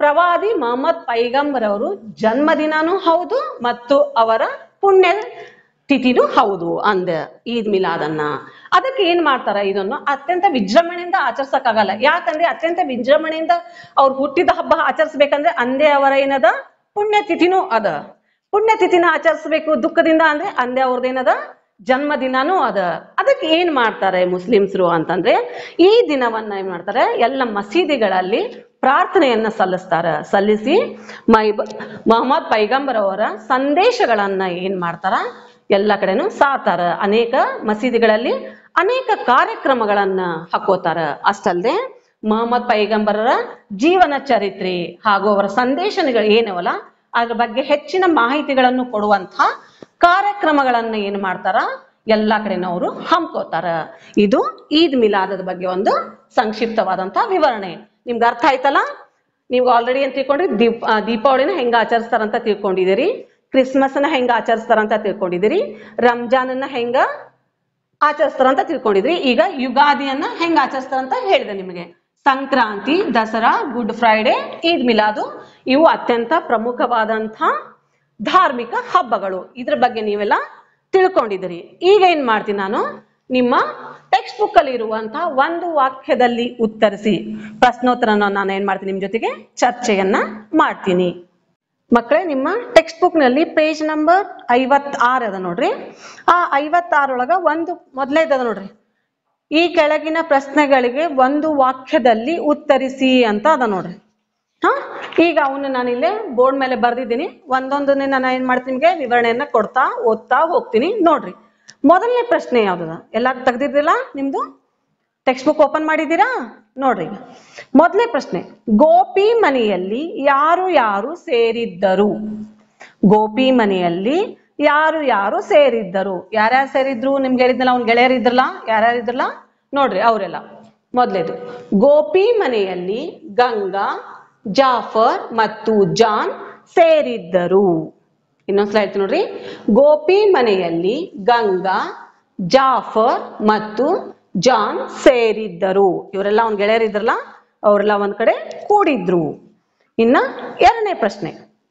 S1: ಪ್ರವಾದಿ ಮೊಹಮ್ಮದ್ ಪೈಗಂಬರ್ ಅವರು ಜನ್ಮದಿನಾನೂ ಹೌದು ಮತ್ತು ಅವರ ಪುಣ್ಯ ತಿಥಿನೂ ಹೌದು ಅಂದ ಈದ್ ಮಿಲಾದನ್ನ ಅದಕ್ಕೆ ಏನ್ ಮಾಡ್ತಾರ ಇದನ್ನು ಅತ್ಯಂತ ವಿಜೃಂಭಣೆಯಿಂದ ಆಚರಿಸಕ್ಕಾಗಲ್ಲ ಯಾಕಂದ್ರೆ ಅತ್ಯಂತ ವಿಜೃಂಭಣೆಯಿಂದ ಅವ್ರು ಹುಟ್ಟಿದ ಹಬ್ಬ ಆಚರಿಸ್ಬೇಕಂದ್ರೆ ಅಂದೇ ಅವರ ಏನದ ಪುಣ್ಯ ತಿಥಿನೂ ಅದ ಪುಣ್ಯ ತಿಥಿನ ಆಚರಿಸ್ಬೇಕು ದುಃಖದಿಂದ ಅಂದ್ರೆ ಅಂದೇ ಅವ್ರದ್ದೇನದ ಜನ್ಮದಿನಾನೂ ಅದ ಅದಕ್ಕೆ ಏನ್ ಮಾಡ್ತಾರೆ ಮುಸ್ಲಿಮ್ಸ್ರು ಅಂತಂದ್ರೆ ಈ ದಿನವನ್ನ ಏನ್ ಮಾಡ್ತಾರೆ ಎಲ್ಲ ಮಸೀದಿಗಳಲ್ಲಿ ಪ್ರಾರ್ಥನೆಯನ್ನ ಸಲ್ಲಿಸ್ತಾರ ಸಲ್ಲಿಸಿ ಮೈ ಮೊಹಮ್ಮದ್ ಪೈಗಂಬರ್ ಅವರ ಸಂದೇಶಗಳನ್ನ ಏನ್ ಮಾಡ್ತಾರ ಎಲ್ಲ ಕಡೆನೂ ಸಾತಾರ ಅನೇಕ ಮಸೀದಿಗಳಲ್ಲಿ ಅನೇಕ ಕಾರ್ಯಕ್ರಮಗಳನ್ನ ಹಾಕೋತಾರ ಅಷ್ಟಲ್ಲದೆ ಮೊಹಮ್ಮದ್ ಪೈಗಂಬರರ ಜೀವನ ಚರಿತ್ರೆ ಹಾಗೂ ಅವರ ಸಂದೇಶಗಳು ಏನವಲ್ಲ ಅದ್ರ ಬಗ್ಗೆ ಹೆಚ್ಚಿನ ಮಾಹಿತಿಗಳನ್ನು ಕೊಡುವಂತ ಕಾರ್ಯಕ್ರಮಗಳನ್ನ ಏನ್ ಮಾಡ್ತಾರ ಎಲ್ಲಾ ಕಡೆನೂ ಅವರು ಹಮ್ಕೋತಾರ ಇದು ಈದ್ ಮಿಲಾದದ ಬಗ್ಗೆ ಒಂದು ಸಂಕ್ಷಿಪ್ತವಾದಂತ ವಿವರಣೆ ನಿಮ್ಗೆ ಅರ್ಥ ಆಯ್ತಲ್ಲ ನೀವು ಆಲ್ರೆಡಿ ಏನ್ ತಿಳ್ಕೊಂಡ್ರಿ ದೀಪ ಆ, ದೀಪಾವಳಿನ ಹೆಂಗ ಆಚರಿಸ್ತಾರಂತ ತಿಳ್ಕೊಂಡಿದ್ದೀರಿ ಕ್ರಿಸ್ಮಸ್ನ ಹೆಂಗ ಆಚರಿಸ್ತಾರಂತ ತಿಳ್ಕೊಂಡಿದ್ದೀರಿ ರಂಜಾನನ್ನ ಹೆಂಗ ಆಚರಿಸ್ತಾರಂತ ತಿಳ್ಕೊಂಡಿದ್ರಿ ಈಗ ಯುಗಾದಿಯನ್ನ ಹೆಂಗ ಆಚರಿಸ್ತಾರಂತ ಹೇಳಿದೆ ನಿಮಗೆ ಸಂಕ್ರಾಂತಿ ದಸರಾ ಗುಡ್ ಫ್ರೈಡೆ ಈದ್ ಮಿಲಾದು ಇವು ಅತ್ಯಂತ ಪ್ರಮುಖವಾದಂಥ ಧಾರ್ಮಿಕ ಹಬ್ಬಗಳು ಇದ್ರ ಬಗ್ಗೆ ನೀವೆಲ್ಲ ತಿಳ್ಕೊಂಡಿದ್ದೀರಿ ಈಗ ಏನ್ ಮಾಡ್ತೀನಿ ನಾನು ನಿಮ್ಮ ಟೆಕ್ಸ್ಟ್ ಬುಕ್ ಅಲ್ಲಿ ಇರುವಂತಹ ಒಂದು ವಾಕ್ಯದಲ್ಲಿ ಉತ್ತರಿಸಿ ಪ್ರಶ್ನೋತ್ತರನ ನಾನು ಏನ್ ಮಾಡ್ತೀನಿ ನಿಮ್ ಜೊತೆಗೆ ಚರ್ಚೆಯನ್ನ ಮಾಡ್ತೀನಿ ಮಕ್ಕಳೇ ನಿಮ್ಮ ಟೆಕ್ಸ್ಟ್ ಬುಕ್ ನಲ್ಲಿ ಪೇಜ್ ನಂಬರ್ ಐವತ್ತಾರು ಅದ ನೋಡ್ರಿ ಆ ಐವತ್ತಾರೊಳಗ ಒಂದು ಮೊದಲೇದದ ನೋಡ್ರಿ ಈ ಕೆಳಗಿನ ಪ್ರಶ್ನೆಗಳಿಗೆ ಒಂದು ವಾಕ್ಯದಲ್ಲಿ ಉತ್ತರಿಸಿ ಅಂತ ಅದ ನೋಡ್ರಿ ಹಾ ಈಗ ಅವನ್ನ ನಾನಿಲ್ಲೇ ಬೋರ್ಡ್ ಮೇಲೆ ಬರ್ದಿದ್ದೀನಿ ಒಂದೊಂದನ್ನೇ ನಾನು ಏನ್ ಮಾಡ್ತೀನಿ ನಿಮ್ಗೆ ವಿವರಣೆಯನ್ನ ಕೊಡ್ತಾ ಓದ್ತಾ ಹೋಗ್ತೀನಿ ನೋಡ್ರಿ ಮೊದಲನೇ ಪ್ರಶ್ನೆ ಯಾವ್ದದ ಎಲ್ಲ ತೆಗ್ದಿದ್ದಿಲ್ಲ ನಿಮ್ದು ಟೆಕ್ಸ್ಟ್ ಬುಕ್ ಓಪನ್ ಮಾಡಿದ್ದೀರಾ ನೋಡ್ರಿ ಮೊದಲನೇ ಪ್ರಶ್ನೆ ಗೋಪಿ ಮನೆಯಲ್ಲಿ ಯಾರು ಯಾರು ಸೇರಿದ್ದರು ಗೋಪಿ ಮನೆಯಲ್ಲಿ ಯಾರು ಯಾರು ಸೇರಿದ್ದರು ಯಾರ್ಯಾರು ಸೇರಿದ್ರು ನಿಮ್ಗೆ ಹೇಳಿದ್ನಲ್ಲ ಅವ್ನ ಗೆಳೆಯರಿದ್ರಲ್ಲ ಯಾರ್ಯಾರು ಇದ್ರಲ್ಲ ನೋಡ್ರಿ ಅವರೆಲ್ಲ ಮೊದಲೇದು ಗೋಪಿ ಮನೆಯಲ್ಲಿ ಗಂಗಾ ಜಾಫರ್ ಮತ್ತು ಜಾನ್ ಸೇರಿದ್ದರು ಇನ್ನೊಂದ್ಸಲ ಹೇಳ್ತೀನಿ ನೋಡ್ರಿ ಗೋಪಿ ಮನೆಯಲ್ಲಿ ಗಂಗಾ ಜಾಫರ್ ಮತ್ತು ಜಾನ್ ಸೇರಿದ್ದರು ಇವರೆಲ್ಲ ಅವ್ನ ಗೆಳೆಯರಿದ್ರಲ್ಲ ಅವರೆಲ್ಲ ಒಂದ್ ಕಡೆ ಕೂಡಿದ್ರು ಇನ್ನ ಎರಡನೇ ಪ್ರಶ್ನೆ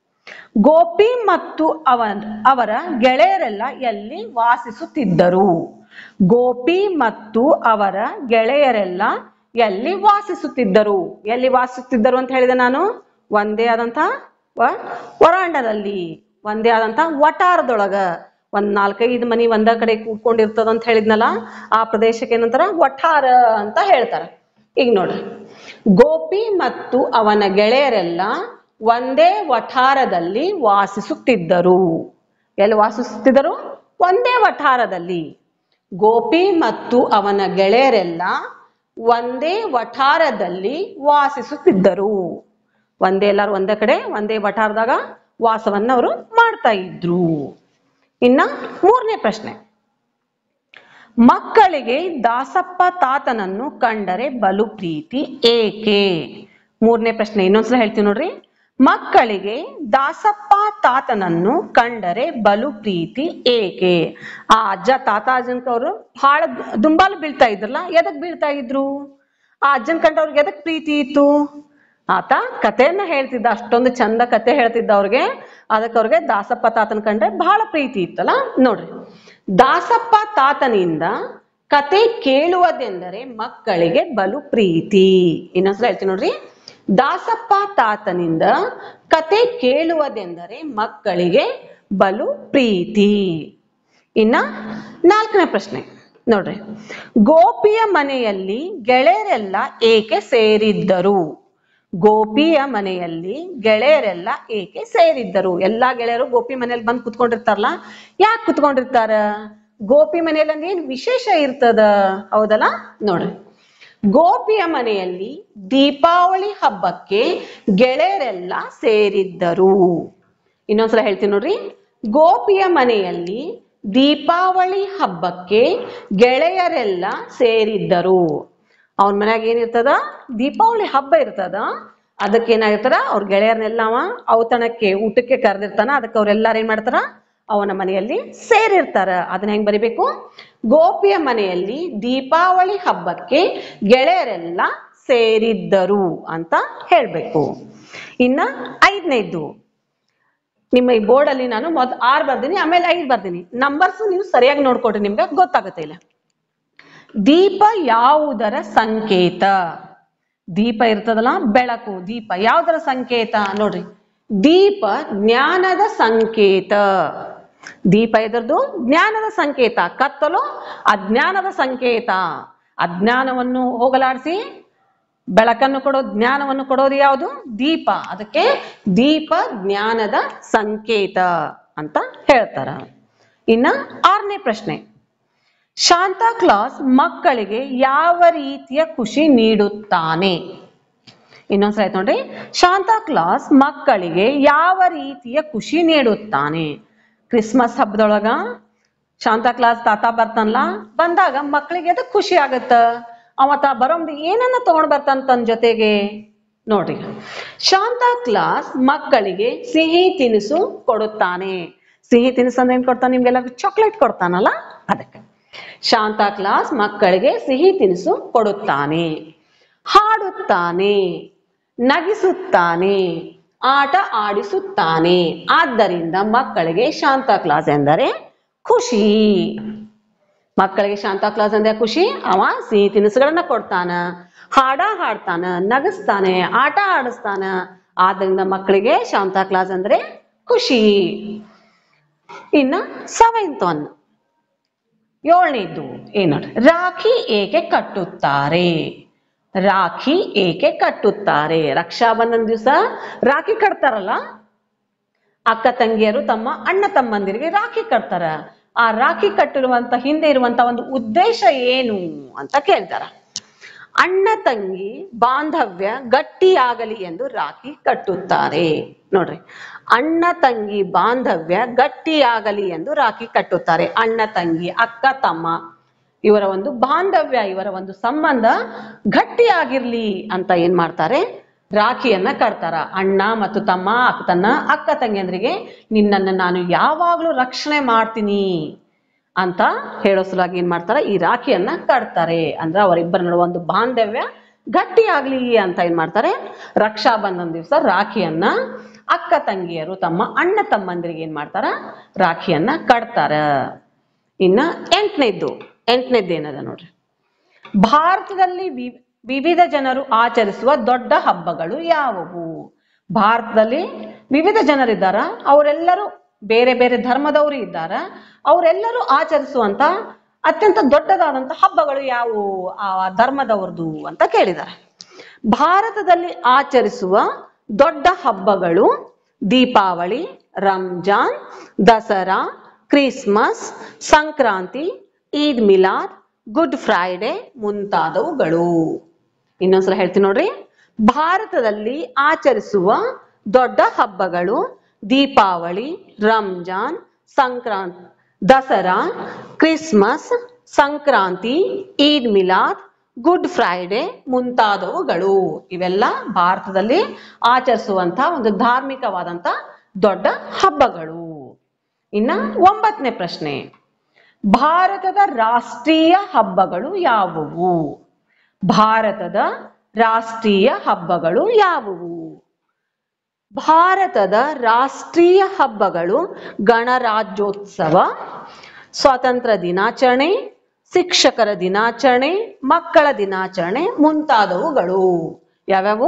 S1: ಗೋಪಿ ಮತ್ತು ಅವನ್ ಅವರ ಗೆಳೆಯರೆಲ್ಲ ಎಲ್ಲಿ ವಾಸಿಸುತ್ತಿದ್ದರು ಗೋಪಿ ಮತ್ತು ಅವರ ಗೆಳೆಯರೆಲ್ಲ ಎಲ್ಲಿ ವಾಸಿಸುತ್ತಿದ್ದರು ಎಲ್ಲಿ ವಾಸಿಸುತ್ತಿದ್ದರು ಅಂತ ಹೇಳಿದೆ ನಾನು ಒಂದೇ ಆದಂತಹ ವ- ವರಾಂಡದಲ್ಲಿ ಒಂದೇ ಆದಂತಹ ವಟಾರದೊಳಗ ಒಂದ್ ನಾಲ್ಕೈದು ಮನಿ ಒಂದ ಕಡೆ ಕೂತ್ಕೊಂಡಿರ್ತದ ಅಂತ ಹೇಳಿದ್ನಲ್ಲ ಆ ಪ್ರದೇಶಕ್ಕೆ ಏನಂತಾರ ವಠಾರ ಅಂತ ಹೇಳ್ತಾರ ಈಗ ನೋಡ್ರಿ ಗೋಪಿ ಮತ್ತು ಅವನ ಗೆಳೆಯರೆಲ್ಲ ಒಂದೇ ವಠಾರದಲ್ಲಿ ವಾಸಿಸುತ್ತಿದ್ದರು ಎಲ್ಲಿ ವಾಸಿಸುತ್ತಿದ್ದರು ಒಂದೇ ವಠಾರದಲ್ಲಿ ಗೋಪಿ ಮತ್ತು ಅವನ ಗೆಳೆಯರೆಲ್ಲ ಒಂದೇ ವಠಾರದಲ್ಲಿ ವಾಸಿಸುತ್ತಿದ್ದರು ಒಂದೇ ಎಲ್ಲಾರು ಒಂದೇ ಕಡೆ ಒಂದೇ ವಠಾರದಾಗ ವಾಸವನ್ನ ಅವರು ಮಾಡ್ತಾ ಇದ್ರು ಇನ್ನ ಮೂರನೇ ಪ್ರಶ್ನೆ ಮಕ್ಕಳಿಗೆ ದಾಸಪ್ಪ ತಾತನನ್ನು ಕಂಡರೆ ಬಲು ಪ್ರೀತಿ ಏಕೆ ಮೂರನೇ ಪ್ರಶ್ನೆ ಇನ್ನೊಂದ್ಸಲ ಹೇಳ್ತೀನಿ ನೋಡ್ರಿ ಮಕ್ಕಳಿಗೆ ದಾಸಪ್ಪ ತಾತನನ್ನು ಕಂಡರೆ ಬಲು ಪ್ರೀತಿ ಏಕೆ ಆ ಅಜ್ಜ ತಾತ ಅಜ್ಜನ್ಕ ಅವರು ಬಹಳ ದುಂಬಾಲು ಬೀಳ್ತಾ ಇದ್ರಲ್ಲ ಎದಕ್ ಬೀಳ್ತಾ ಇದ್ರು ಆ ಅಜ್ಜನ್ ಕಂಡ ಅವ್ರಿಗೆ ಎದಕ್ ಪ್ರೀತಿ ಇತ್ತು ಆತ ಕಥೆಯನ್ನ ಹೇಳ್ತಿದ್ದ ಅಷ್ಟೊಂದು ಚಂದ ಕತೆ ಹೇಳ್ತಿದ್ದ ಅವ್ರಿಗೆ ಅದಕ್ಕೆ ಅವ್ರಿಗೆ ದಾಸಪ್ಪ ತಾತನ ಕಂಡ್ರೆ ಬಹಳ ಪ್ರೀತಿ ಇತ್ತಲ್ಲ ನೋಡ್ರಿ ದಾಸಪ್ಪ ತಾತನಿಂದ ಕತೆ ಕೇಳುವುದೆಂದರೆ ಮಕ್ಕಳಿಗೆ ಬಲು ಪ್ರೀತಿ ಇನ್ನೊಂದ್ಸಲ ಹೇಳ್ತೀನಿ ನೋಡ್ರಿ ದಾಸಪ್ಪ ತಾತನಿಂದ ಕತೆ ಕೇಳುವುದೆಂದರೆ ಮಕ್ಕಳಿಗೆ ಬಲು ಪ್ರೀತಿ ಇನ್ನ ನಾಲ್ಕನೇ ಪ್ರಶ್ನೆ ನೋಡ್ರಿ ಗೋಪಿಯ ಮನೆಯಲ್ಲಿ ಗೆಳೆಯರೆಲ್ಲ ಏಕೆ ಸೇರಿದ್ದರು ಗೋಪಿಯ ಮನೆಯಲ್ಲಿ ಗೆಳೆಯರೆಲ್ಲ ಏಕೆ ಸೇರಿದ್ದರು ಎಲ್ಲಾ ಗೆಳೆಯರು ಗೋಪಿ ಮನೆಯಲ್ಲಿ ಬಂದು ಕುತ್ಕೊಂಡಿರ್ತಾರಲ್ಲ ಯಾಕೆ ಕುತ್ಕೊಂಡಿರ್ತಾರ ಗೋಪಿ ಮನೆಯಲ್ಲಿ ಅಂದ್ರೆ ಏನ್ ವಿಶೇಷ ಇರ್ತದ ಹೌದಲ್ಲ ನೋಡ್ರಿ ಗೋಪಿಯ ಮನೆಯಲ್ಲಿ ದೀಪಾವಳಿ ಹಬ್ಬಕ್ಕೆ ಗೆಳೆಯರೆಲ್ಲ ಸೇರಿದ್ದರು ಇನ್ನೊಂದ್ಸಲ ಹೇಳ್ತೀನಿ ನೋಡ್ರಿ ಗೋಪಿಯ ಮನೆಯಲ್ಲಿ ದೀಪಾವಳಿ ಹಬ್ಬಕ್ಕೆ ಗೆಳೆಯರೆಲ್ಲ ಸೇರಿದ್ದರು ಅವನ ಮನ್ಯಾಗ ಏನಿರ್ತದ ದೀಪಾವಳಿ ಹಬ್ಬ ಇರ್ತದ ಅದಕ್ಕೆ ಏನಾಗಿರ್ತಾರ ಅವ್ರ ಗೆಳೆಯರನ್ನೆಲ್ಲ ಅವ ಔತಣಕ್ಕೆ ಊಟಕ್ಕೆ ಕರೆದಿರ್ತಾನ ಅದಕ್ಕೆ ಅವ್ರೆಲ್ಲಾರು ಏನ್ ಮಾಡ್ತಾರ ಅವನ ಮನೆಯಲ್ಲಿ ಸೇರಿರ್ತಾರ ಅದನ್ನ ಹೆಂಗ್ ಬರಿಬೇಕು ಗೋಪಿಯ ಮನೆಯಲ್ಲಿ ದೀಪಾವಳಿ ಹಬ್ಬಕ್ಕೆ ಗೆಳೆಯರೆಲ್ಲ ಸೇರಿದ್ದರು ಅಂತ ಹೇಳ್ಬೇಕು ಇನ್ನ ಐದನೇದ್ದು ನಿಮ್ಮ ಈ ಬೋರ್ಡಲ್ಲಿ ನಾನು ಮೊದ್ ಆರು ಬರ್ದೀನಿ ಆಮೇಲೆ ಐದು ಬರ್ದೀನಿ ನಂಬರ್ಸ್ ನೀವು ಸರಿಯಾಗಿ ನೋಡ್ಕೊಡ್ರಿ ನಿಮ್ಗೆ ಗೊತ್ತಾಗುತ್ತೆ ಇಲ್ಲ ದೀಪ ಯಾವುದರ ಸಂಕೇತ ದೀಪ ಇರ್ತದಲ್ಲ ಬೆಳಕು ದೀಪ ಯಾವುದರ ಸಂಕೇತ ನೋಡ್ರಿ ದೀಪ ಜ್ಞಾನದ ಸಂಕೇತ ದೀಪ ಎದುರ್ದು ಜ್ಞಾನದ ಸಂಕೇತ ಕತ್ತಲು ಅಜ್ಞಾನದ ಸಂಕೇತ ಅಜ್ಞಾನವನ್ನು ಹೋಗಲಾಡಿಸಿ ಬೆಳಕನ್ನು ಕೊಡೋ ಜ್ಞಾನವನ್ನು ಕೊಡೋದು ಯಾವುದು ದೀಪ ಅದಕ್ಕೆ ದೀಪ ಜ್ಞಾನದ ಸಂಕೇತ ಅಂತ ಹೇಳ್ತಾರ ಇನ್ನ ಆರನೇ ಪ್ರಶ್ನೆ ಶಾಂತಾ ಕ್ಲಾಸ್ ಮಕ್ಕಳಿಗೆ ಯಾವ ರೀತಿಯ ಖುಷಿ ನೀಡುತ್ತಾನೆ ಇನ್ನೊಂದ್ಸಲ ಆಯ್ತು ನೋಡ್ರಿ ಶಾಂತಾ ಕ್ಲಾಸ್ ಮಕ್ಕಳಿಗೆ ಯಾವ ರೀತಿಯ ಖುಷಿ ನೀಡುತ್ತಾನೆ ಕ್ರಿಸ್ಮಸ್ ಹಬ್ಬದೊಳಗ ಶಾಂತಾ ಕ್ಲಾಸ್ ತಾತ ಬರ್ತಾನಲ್ಲ ಬಂದಾಗ ಮಕ್ಕಳಿಗೆ ಅದು ಖುಷಿ ಆಗತ್ತ ಅವ ತ ಬರೋಮ್ದು ಏನನ್ನ ತಗೊಂಡ್ ಬರ್ತಾನ ತನ್ನ ಜೊತೆಗೆ ನೋಡ್ರಿ ಶಾಂತಾ ಕ್ಲಾಸ್ ಮಕ್ಕಳಿಗೆ ಸಿಹಿ ತಿನಿಸು ಕೊಡುತ್ತಾನೆ ಸಿಹಿ ತಿನಿಸು ಅಂದ್ರೆ ಏನ್ ಕೊಡ್ತಾನೆ ನಿಮ್ಗೆಲ್ಲ ಚಾಕ್ಲೇಟ್ ಕೊಡ್ತಾನಲ್ಲ ಅದಕ್ಕೆ ಶಾಂತಾ ಕ್ಲಾಸ್ ಮಕ್ಕಳಿಗೆ ಸಿಹಿ ತಿನಿಸು ಕೊಡುತ್ತಾನೆ ಹಾಡುತ್ತಾನೆ ನಗಿಸುತ್ತಾನೆ ಆಟ ಆಡಿಸುತ್ತಾನೆ ಆದ್ದರಿಂದ ಮಕ್ಕಳಿಗೆ ಶಾಂತಾ ಕ್ಲಾಸ್ ಎಂದರೆ ಖುಷಿ ಮಕ್ಕಳಿಗೆ ಶಾಂತಾ ಕ್ಲಾಸ್ ಅಂದ್ರೆ ಖುಷಿ ಅವ ಸಿಹಿ ತಿನಿಸುಗಳನ್ನ ಕೊಡ್ತಾನ ಹಾಡ ಹಾಡ್ತಾನ ನಗಿಸ್ತಾನೆ ಆಟ ಆಡಿಸ್ತಾನ ಆದ್ದರಿಂದ ಮಕ್ಕಳಿಗೆ ಶಾಂತಾ ಕ್ಲಾಸ್ ಅಂದ್ರೆ ಖುಷಿ ಇನ್ನ ಸೆವೆಂತ್ ಒನ್ ಏಳನೇದ್ದು ಏನು ರಾಖಿ ಏಕೆ ಕಟ್ಟುತ್ತಾರೆ ರಾಖಿ ಏಕೆ ಕಟ್ಟುತ್ತಾರೆ ರಕ್ಷಾಬಂಧನ ದಿವಸ ರಾಖಿ ಕಟ್ತಾರಲ್ಲ ಅಕ್ಕ ತಂಗಿಯರು ತಮ್ಮ ಅಣ್ಣ ತಮ್ಮಂದಿರಿಗೆ ರಾಖಿ ಕಟ್ತಾರ ಆ ರಾಖಿ ಕಟ್ಟಿರುವಂತ ಹಿಂದೆ ಇರುವಂತ ಒಂದು ಉದ್ದೇಶ ಏನು ಅಂತ ಕೇಳ್ತಾರ ಅಣ್ಣ ತಂಗಿ ಬಾಂಧವ್ಯ ಗಟ್ಟಿಯಾಗಲಿ ಎಂದು ರಾಖಿ ಕಟ್ಟುತ್ತಾರೆ ನೋಡ್ರಿ ಅಣ್ಣ ತಂಗಿ ಬಾಂಧವ್ಯ ಗಟ್ಟಿಯಾಗಲಿ ಎಂದು ರಾಖಿ ಕಟ್ಟುತ್ತಾರೆ ಅಣ್ಣ ತಂಗಿ ಅಕ್ಕ ತಮ್ಮ ಇವರ ಒಂದು ಬಾಂಧವ್ಯ ಇವರ ಒಂದು ಸಂಬಂಧ ಗಟ್ಟಿಯಾಗಿರ್ಲಿ ಅಂತ ಏನ್ ಮಾಡ್ತಾರೆ ರಾಖಿಯನ್ನ ಕಟ್ತಾರ ಅಣ್ಣ ಮತ್ತು ತಮ್ಮ ಅಕ್ಕ ತನ್ನ ಅಕ್ಕ ತಂಗಿಯಂದ್ರಿಗೆ ನಿನ್ನನ್ನು ನಾನು ಯಾವಾಗ್ಲೂ ರಕ್ಷಣೆ ಮಾಡ್ತೀನಿ ಅಂತ ಹೇಳೋ ಸಲುವಾಗಿ ಏನ್ ಮಾಡ್ತಾರ ಈ ರಾಖಿಯನ್ನ ಕಟ್ತಾರೆ ಅಂದ್ರೆ ಅವರಿಬ್ಬರ ನಡುವೆ ಒಂದು ಬಾಂಧವ್ಯ ಗಟ್ಟಿಯಾಗ್ಲಿ ಅಂತ ಏನ್ ಮಾಡ್ತಾರೆ ರಕ್ಷಾ ಬಂಧನ ದಿವಸ ರಾಖಿಯನ್ನ ಅಕ್ಕ ತಂಗಿಯರು ತಮ್ಮ ಅಣ್ಣ ತಮ್ಮಂದಿರಿಗೆ ಏನ್ ಮಾಡ್ತಾರ ರಾಖಿಯನ್ನ ಕಟ್ತಾರ ಇನ್ನ ಎಂಟನೇದ್ದು ಎಂಟನೇದ್ದು ಏನದ ನೋಡ್ರಿ ಭಾರತದಲ್ಲಿ ವಿ- ವಿವಿಧ ಜನರು ಆಚರಿಸುವ ದೊಡ್ಡ ಹಬ್ಬಗಳು ಯಾವುವು ಭಾರತದಲ್ಲಿ ವಿವಿಧ ಜನರಿದ್ದಾರ ಅವರೆಲ್ಲರೂ ಬೇರೆ ಬೇರೆ ಧರ್ಮದವರು ಇದ್ದಾರ ಅವರೆಲ್ಲರೂ ಆಚರಿಸುವಂತ ಅತ್ಯಂತ ದೊಡ್ಡದಾದಂತ ಹಬ್ಬಗಳು ಯಾವುವು ಆ ಧರ್ಮದವ್ರದ್ದು ಅಂತ ಕೇಳಿದ್ದಾರೆ ಭಾರತದಲ್ಲಿ ಆಚರಿಸುವ ದೊಡ್ಡ ಹಬ್ಬಗಳು Deepavali Ramzan Dasara Christmas Sankranti Eid Milad good Friday ಮುಂತಾದವುಗಳು ಇನ್ನೊಂದ್ಸಲ ಹೇಳ್ತೀನಿ ನೋಡ್ರಿ ಭಾರತದಲ್ಲಿ ಆಚರಿಸುವ ದೊಡ್ಡ ಹಬ್ಬಗಳು Deepavali Ramzan Sankranti Dasara Christmas Sankranti Eid Milad good Friday ಮುಂತಾದವುಗಳು ಇವೆಲ್ಲ ಭಾರತದಲ್ಲಿ ಆಚರಿಸುವಂತ ಒಂದು ಧಾರ್ಮಿಕವಾದಂತ ದೊಡ್ಡ ಹಬ್ಬಗಳು ಇನ್ನ ಒಂಬತ್ತನೇ ಪ್ರಶ್ನೆ ಭಾರತದ ರಾಷ್ಟ್ರೀಯ ಹಬ್ಬಗಳು ಯಾವುವು ಭಾರತದ ರಾಷ್ಟ್ರೀಯ ಹಬ್ಬಗಳು ಯಾವುವು ಭಾರತದ ರಾಷ್ಟ್ರೀಯ ಹಬ್ಬಗಳು ಗಣರಾಜ್ಯೋತ್ಸವ ಸ್ವಾತಂತ್ರ್ಯ ದಿನಾಚರಣೆ ಶಿಕ್ಷಕರ ದಿನಾಚರಣೆ ಮಕ್ಕಳ ದಿನಾಚರಣೆ ಮುಂತಾದವುಗಳು ಯಾವ್ಯಾವು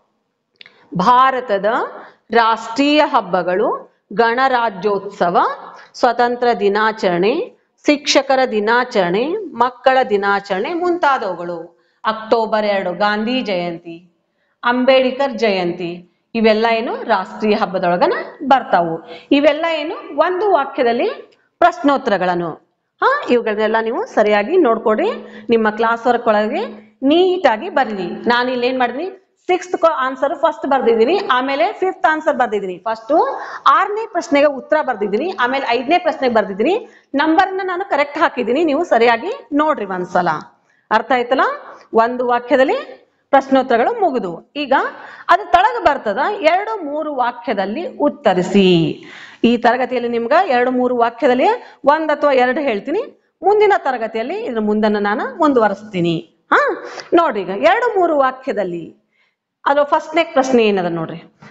S1: ಭಾರತದ ರಾಷ್ಟ್ರೀಯ ಹಬ್ಬಗಳು ಗಣರಾಜ್ಯೋತ್ಸವ ಸ್ವತಂತ್ರ ದಿನಾಚರಣೆ ಶಿಕ್ಷಕರ ದಿನಾಚರಣೆ ಮಕ್ಕಳ ದಿನಾಚರಣೆ ಮುಂತಾದವುಗಳು ಅಕ್ಟೋಬರ್ ಎರಡು ಗಾಂಧಿ ಜಯಂತಿ ಅಂಬೇಡ್ಕರ್ ಜಯಂತಿ ಇವೆಲ್ಲ ಏನು ರಾಷ್ಟ್ರೀಯ ಹಬ್ಬದೊಳಗನ ಬರ್ತಾವು ಇವೆಲ್ಲ ಏನು ಒಂದು ವಾಕ್ಯದಲ್ಲಿ ಪ್ರಶ್ನೋತ್ತರಗಳನ್ನು ಹಾ ಇವುಗಳನ್ನೆಲ್ಲ ನೀವು ಸರಿಯಾಗಿ ನೋಡ್ಕೊಡ್ರಿ ನಿಮ್ಮ ಕ್ಲಾಸ್ ವರ್ಕ್ ಒಳಗೆ ನೀಟಾಗಿ ಬರೀರಿ ನಾನು ಇಲ್ಲಿ ಏನ್ ಮಾಡಿದೀನಿ ಸಿಕ್ಸ್ತ್ ಆನ್ಸರ್ ಫಸ್ಟ್ ಬರ್ದಿದ್ದೀನಿ ಆಮೇಲೆ ಫಿಫ್ತ್ ಆನ್ಸರ್ ಬರ್ದಿದ್ದೀನಿ ಫಸ್ಟ್ ಆರನೇ ಪ್ರಶ್ನೆಗೆ ಉತ್ತರ ಬರ್ದಿದ್ದೀನಿ ಆಮೇಲೆ ಐದನೇ ಪ್ರಶ್ನೆಗೆ ಬರ್ದಿದ್ದೀನಿ ನಂಬರ್ನ ನಾನು ಕರೆಕ್ಟ್ ಹಾಕಿದ್ದೀನಿ ನೀವು ಸರಿಯಾಗಿ ನೋಡ್ರಿ ಒಂದ್ಸಲ ಅರ್ಥ ಆಯ್ತಲ್ಲ ಒಂದು ವಾಕ್ಯದಲ್ಲಿ ಪ್ರಶ್ನೋತ್ತರಗಳು ಮುಗಿದು ಈಗ ಅದು ತಳಗ ಬರ್ತದ ಎರಡು ಮೂರು ವಾಕ್ಯದಲ್ಲಿ ಉತ್ತರಿಸಿ ಈ ತರಗತಿಯಲ್ಲಿ ನಿಮ್ಗೆ ಎರಡು ಮೂರು ವಾಕ್ಯದಲ್ಲಿ ಒಂದ್ ಅಥವಾ ಎರಡು ಹೇಳ್ತೀನಿ ಮುಂದಿನ ತರಗತಿಯಲ್ಲಿ ಇದ್ರ ಮುಂದನ್ನು ನಾನು ಮುಂದುವರಿಸ್ತೀನಿ ಹಾ ನೋಡ್ರಿ ಈಗ ಎರಡು ಮೂರು ವಾಕ್ಯದಲ್ಲಿ ಅದು ಫಸ್ಟ್ನೇ ಪ್ರಶ್ನೆ ಏನದ ನೋಡ್ರಿ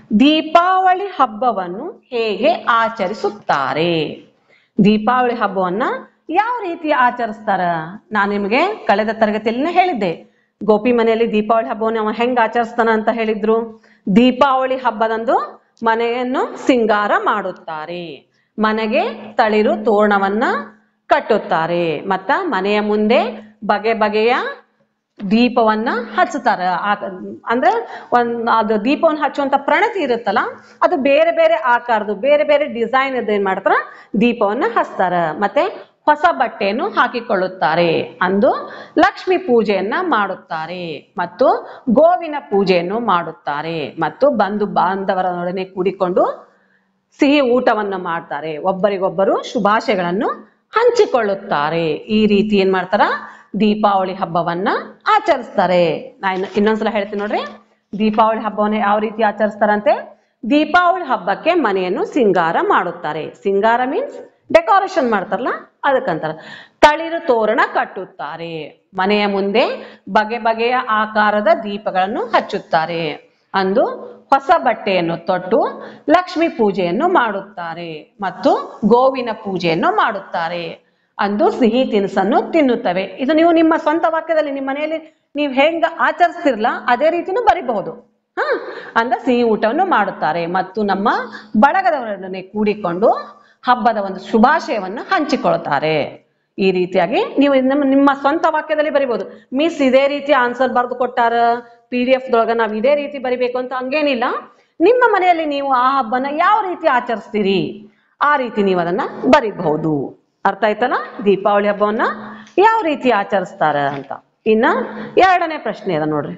S1: ದೀಪಾವಳಿ ಹಬ್ಬವನ್ನು ಹೇಗೆ ಆಚರಿಸುತ್ತಾರೆ ದೀಪಾವಳಿ ಹಬ್ಬವನ್ನ ಯಾವ ರೀತಿ ಆಚರಿಸ್ತಾರ ನಾನು ನಿಮಗೆ ಕಳೆದ ತರಗತಿಯಲ್ಲಿನೇ ಹೇಳಿದ್ದೆ ಗೋಪಿ ಮನೆಯಲ್ಲಿ ದೀಪಾವಳಿ ಹಬ್ಬವನ್ನು ಅವ ಹೆಂಗ್ ಆಚರಿಸ್ತಾನ ಅಂತ ಹೇಳಿದ್ರು ದೀಪಾವಳಿ ಹಬ್ಬದಂದು ಮನೆಯನ್ನು ಸಿಂಗಾರ ಮಾಡುತ್ತಾರೆ ಮನೆಗೆ ತಳಿರು ತೋರಣವನ್ನ ಕಟ್ಟುತ್ತಾರೆ ಮತ್ತ ಮನೆಯ ಮುಂದೆ ಬಗೆ ಬಗೆಯ ದೀಪವನ್ನ ಹಚ್ಚುತ್ತಾರ ಆ ಅಂದ್ರೆ ಒಂದ್ ಅದು ದೀಪವನ್ನು ಹಚ್ಚುವಂತ ಪ್ರಣತಿ ಇರುತ್ತಲ್ಲ ಅದು ಬೇರೆ ಬೇರೆ ಆಕಾರದ್ದು ಬೇರೆ ಬೇರೆ ಡಿಸೈನ್ ಏನ್ ಮಾಡ್ತಾರ ದೀಪವನ್ನ ಹಚ್ತಾರ ಮತ್ತೆ ಹೊಸ ಬಟ್ಟೆಯನ್ನು ಹಾಕಿಕೊಳ್ಳುತ್ತಾರೆ ಅಂದು ಲಕ್ಷ್ಮಿ ಪೂಜೆಯನ್ನ ಮಾಡುತ್ತಾರೆ ಮತ್ತು ಗೋವಿನ ಪೂಜೆಯನ್ನು ಮಾಡುತ್ತಾರೆ ಮತ್ತು ಬಂಧು ಬಾಂಧವರೊಡನೆ ಕೂಡಿಕೊಂಡು ಸಿಹಿ ಊಟವನ್ನು ಮಾಡ್ತಾರೆ ಒಬ್ಬರಿಗೊಬ್ಬರು ಶುಭಾಶಯಗಳನ್ನು ಹಂಚಿಕೊಳ್ಳುತ್ತಾರೆ ಈ ರೀತಿ ಏನ್ ಮಾಡ್ತಾರ ದೀಪಾವಳಿ ಹಬ್ಬವನ್ನ ಆಚರಿಸ್ತಾರೆ ನಾ ಇನ್ನು ಇನ್ನೊಂದ್ಸಲ ಹೇಳ್ತೀನಿ ನೋಡ್ರಿ ದೀಪಾವಳಿ ಹಬ್ಬವನ್ನ ಯಾವ ರೀತಿ ಆಚರಿಸ್ತಾರಂತೆ ದೀಪಾವಳಿ ಹಬ್ಬಕ್ಕೆ ಮನೆಯನ್ನು ಸಿಂಗಾರ ಮಾಡುತ್ತಾರೆ ಸಿಂಗಾರ ಮೀನ್ಸ್ ಡೆಕೋರೇಷನ್ ಮಾಡ್ತಾರಲ್ಲ ಅದಕ್ಕಂತಾರ ತಳಿರು ತೋರಣ ಕಟ್ಟುತ್ತಾರೆ ಮನೆಯ ಮುಂದೆ ಬಗೆ ಬಗೆಯ ಆಕಾರದ ದೀಪಗಳನ್ನು ಹಚ್ಚುತ್ತಾರೆ ಅಂದು ಹೊಸ ಬಟ್ಟೆಯನ್ನು ತೊಟ್ಟು ಲಕ್ಷ್ಮಿ ಪೂಜೆಯನ್ನು ಮಾಡುತ್ತಾರೆ ಮತ್ತು ಗೋವಿನ ಪೂಜೆಯನ್ನು ಮಾಡುತ್ತಾರೆ ಅಂದು ಸಿಹಿ ತಿನಿಸನ್ನು ತಿನ್ನುತ್ತವೆ ಇದು ನೀವು ನಿಮ್ಮ ಸ್ವಂತ ವಾಕ್ಯದಲ್ಲಿ ನಿಮ್ಮ ಮನೆಯಲ್ಲಿ ನೀವು ಹೆಂಗ ಆಚರಿಸ್ತಿರ್ಲ ಅದೇ ರೀತಿನೂ ಬರಿಬಹುದು ಹಾ ಅಂದ ಸಿಹಿ ಊಟವನ್ನು ಮಾಡುತ್ತಾರೆ ಮತ್ತು ನಮ್ಮ ಬಳಗದವರೊಡನೆ ಕೂಡಿಕೊಂಡು ಹಬ್ಬದ ಒಂದು ಶುಭಾಶಯವನ್ನು ಹಂಚಿಕೊಳ್ತಾರೆ ಈ ರೀತಿಯಾಗಿ ನೀವು ನಿಮ್ಮ ನಿಮ್ಮ ಸ್ವಂತ ವಾಕ್ಯದಲ್ಲಿ ಬರಿಬಹುದು ಮಿಸ್ ಇದೇ ರೀತಿ ಆನ್ಸರ್ ಬರೆದು ಕೊಟ್ಟಾರ ಪಿ ಡಿ ಎಫ್ ದೊಳಗ ನಾವು ಇದೇ ರೀತಿ ಬರಿಬೇಕು ಅಂತ ಹಂಗೇನಿಲ್ಲ ನಿಮ್ಮ ಮನೆಯಲ್ಲಿ ನೀವು ಆ ಹಬ್ಬನ ಯಾವ ರೀತಿ ಆಚರಿಸ್ತೀರಿ ಆ ರೀತಿ ನೀವು ಅದನ್ನ ಬರಿಬಹುದು ಅರ್ಥ ಆಯ್ತಲ್ಲ ದೀಪಾವಳಿ ಹಬ್ಬವನ್ನ ಯಾವ ರೀತಿ ಆಚರಿಸ್ತಾರ ಅಂತ ಇನ್ನ ಎರಡನೇ ಪ್ರಶ್ನೆ ಅದ ನೋಡ್ರಿ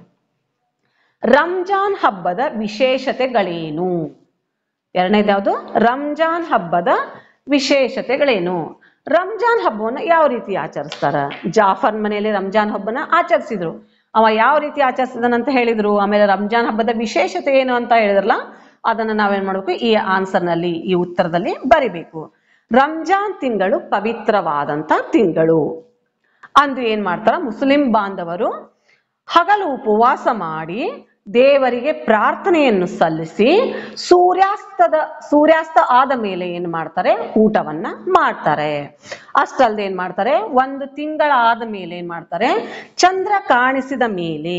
S1: ರಂಜಾನ್ ಹಬ್ಬದ ವಿಶೇಷತೆಗಳೇನು ಎರಡನೇದು ಯಾವುದು ರಂಜಾನ್ ಹಬ್ಬದ ವಿಶೇಷತೆಗಳೇನು ರಂಜಾನ್ ಹಬ್ಬವನ್ನ ಯಾವ ರೀತಿ ಆಚರಿಸ್ತಾರ ಜಾಫರ್ ಮನೆಯಲ್ಲಿ ರಂಜಾನ್ ಹಬ್ಬನ ಆಚರಿಸಿದ್ರು ಅವ ಯಾವ ರೀತಿ ಆಚರಿಸಿದನಂತ ಹೇಳಿದ್ರು ಆಮೇಲೆ ರಂಜಾನ್ ಹಬ್ಬದ ವಿಶೇಷತೆ ಏನು ಅಂತ ಹೇಳಿದ್ರಲ್ಲ ಅದನ್ನ ನಾವೇನ್ ಮಾಡ್ಬೇಕು ಈ ಆನ್ಸರ್ ನಲ್ಲಿ ಈ ಉತ್ತರದಲ್ಲಿ ಬರಿಬೇಕು ರಂಜಾನ್ ತಿಂಗಳು ಪವಿತ್ರವಾದಂತ ತಿಂಗಳು ಅಂದು ಏನ್ ಮಾಡ್ತಾರ ಮುಸ್ಲಿಂ ಬಾಂಧವರು ಹಗಲು ಉಪವಾಸ ಮಾಡಿ ದೇವರಿಗೆ ಪ್ರಾರ್ಥನೆಯನ್ನು ಸಲ್ಲಿಸಿ ಸೂರ್ಯಾಸ್ತದ ಸೂರ್ಯಾಸ್ತ ಆದ ಮೇಲೆ ಏನ್ ಮಾಡ್ತಾರೆ ಊಟವನ್ನ ಮಾಡ್ತಾರೆ ಅಷ್ಟಲ್ದೆ ಏನ್ ಮಾಡ್ತಾರೆ ಒಂದು ತಿಂಗಳ ಆದ ಮೇಲೆ ಏನ್ ಮಾಡ್ತಾರೆ ಚಂದ್ರ ಕಾಣಿಸಿದ ಮೇಲೆ